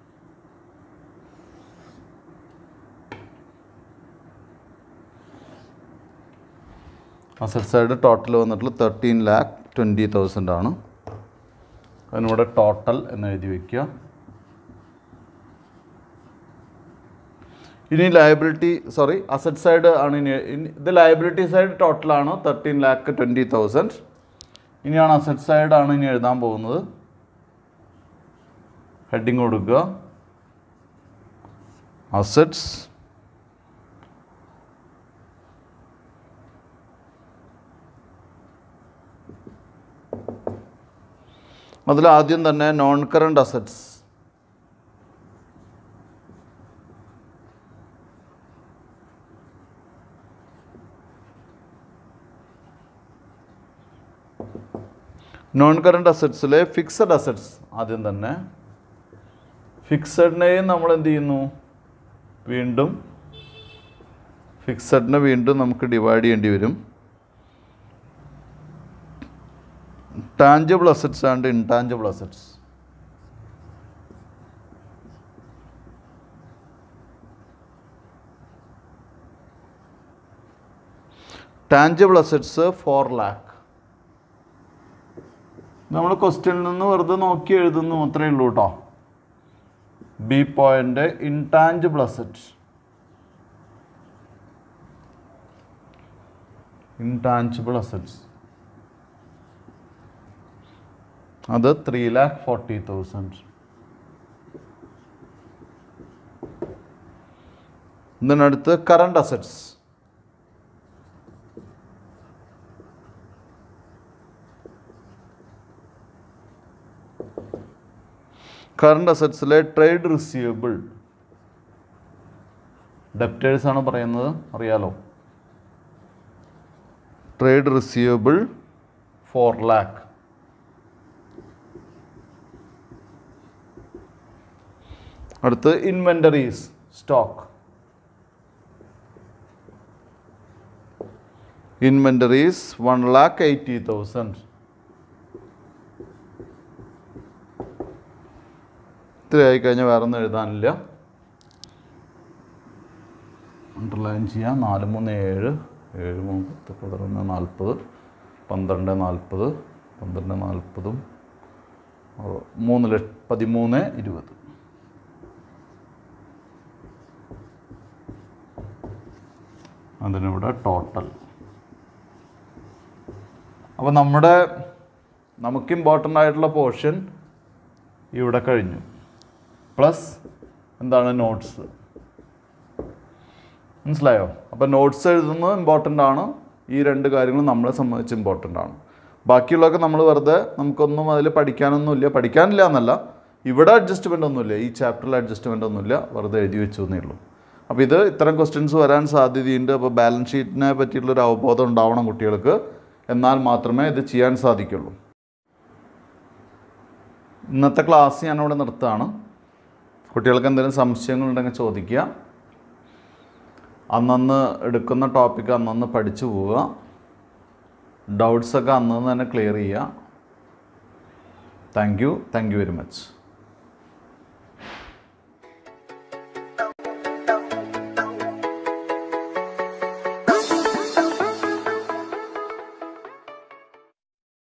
അസറ്റ് സൈഡ് ടോട്ടൽ വന്നിട്ടുള്ളത് തേർട്ടീൻ ലാക്ക് ട്വൻറ്റി തൗസൻഡ് ആണ് അതിനൂടെ ടോട്ടൽ എന്ന് എഴുതി വയ്ക്കുക ഇനി ലയബിലിറ്റി സോറി അസറ്റ് സൈഡ് ആണ് ഇനി ഇനി- ഇത് ലയബിലിറ്റി സൈഡ് ടോട്ടലാണ് തേർട്ടീൻ ലാക്ക് ട്വൻറ്റി തൗസൻഡ് ഇനിയാണ് അസറ്റ് സൈഡ് ആണ് ഇനി എഴുതാൻ പോകുന്നത് ഹെഡിങ് കൊടുക്കുക അസറ്റ്സ് അതിൽ ആദ്യം തന്നെ non current assets non current അസറ്റ്സിലെ ഫിക്സഡ് അസറ്റ്സ് ആദ്യം തന്നെ ഫിക്സഡിനെയും നമ്മൾ എന്ത് ചെയ്യുന്നു വീണ്ടും ഫിക്സഡിനെ വീണ്ടും നമുക്ക് ഡിവൈഡ് ചെയ്യേണ്ടി വരും tangible assets and intangible assets tangible assets four lakh നമ്മൾ ക്വസ്റ്റ്യനിൽ നിന്ന് വെറുതെ നോക്കി എഴുതുന്നു അത്രയേ ഉള്ളൂ കേട്ടോ B point intangible asset intangible assets അത് ത്രീ ലാക്ക് ഫോർട്ടി തൗസൻഡ് ഇതിനടുത്ത് കറണ്ട് അസറ്റ്സ് കറണ്ട് അസറ്റ്സിലെ ട്രേഡ് റിസീവബിൾ ഡെപ്റ്റേഴ്സ് ആണ് പറയുന്നത് അറിയാലോ ട്രേഡ് റിസീവബിൾ ഫോർ ലാക്ക് അടുത്ത് inventories stock inventories one lakh eighty thousand ഇത്ര ആയിക്കഴിഞ്ഞാൽ വേറെ ഒന്നും എഴുതാനില്ല അണ്ടർലൈൻ ചെയ്യാം നാല് മൂന്ന് ഏഴ് ഏഴ് മൂന്ന് പത്ത് പതിനൊന്ന് നാൽപ്പത് പന്ത്രണ്ട് നാൽപ്പത് പന്ത്രണ്ട് നാൽപ്പതും അറുപത്. മൂന്ന് ലക്ഷ പതിമൂന്ന് ഇരുപത് അതിനിവിടെ ടോട്ടൽ അപ്പോൾ നമ്മുടെ നമുക്ക് ഇമ്പോർട്ടൻ്റ് ആയിട്ടുള്ള പോർഷൻ ഇവിടെ കഴിഞ്ഞു പ്ലസ് എന്താണ് നോട്ട്സ് മനസ്സിലായോ അപ്പോൾ നോട്ട്സ് എഴുതുന്നത് ഇമ്പോർട്ടൻ്റ് ആണ് ഈ രണ്ട് കാര്യങ്ങളും നമ്മളെ സംബന്ധിച്ച് ഇമ്പോർട്ടൻ്റ് ആണ് ബാക്കിയുള്ളതൊക്കെ നമ്മൾ വെറുതെ നമുക്കൊന്നും അതിൽ പഠിക്കാനൊന്നുമില്ല പഠിക്കാനില്ല എന്നല്ല ഇവിടെ അഡ്ജസ്റ്റ്മെൻ്റ് ഒന്നുമില്ല ഈ ചാപ്റ്ററിൽ അഡ്ജസ്റ്റ്മെൻ്റ് ഒന്നുമില്ല വെറുതെ എഴുതി വെച്ചു എന്നേ ഉള്ളൂ അപ്പോൾ ഇത് ഇത്തരം ക്വസ്റ്റ്യൻസ് വരാൻ സാധ്യതയുണ്ട് അപ്പോൾ ബാലൻസ് ഷീറ്റിനെ പറ്റിയിട്ടുള്ളൊരു അവബോധം ഉണ്ടാവണം കുട്ടികൾക്ക് എന്നാൽ മാത്രമേ ഇത് ചെയ്യാൻ സാധിക്കുള്ളൂ ഇന്നത്തെ ക്ലാസ് ഞാനിവിടെ നിർത്തുകയാണ് കുട്ടികൾക്ക് എന്തെങ്കിലും സംശയങ്ങളുണ്ടെങ്കിൽ ചോദിക്കുക അന്നന്ന് എടുക്കുന്ന ടോപ്പിക്ക് അന്നന്ന് പഠിച്ചു പോവുക ഡൗട്ട്സൊക്കെ അന്നന്ന് തന്നെ ക്ലിയർ ചെയ്യുക thank you thank you very much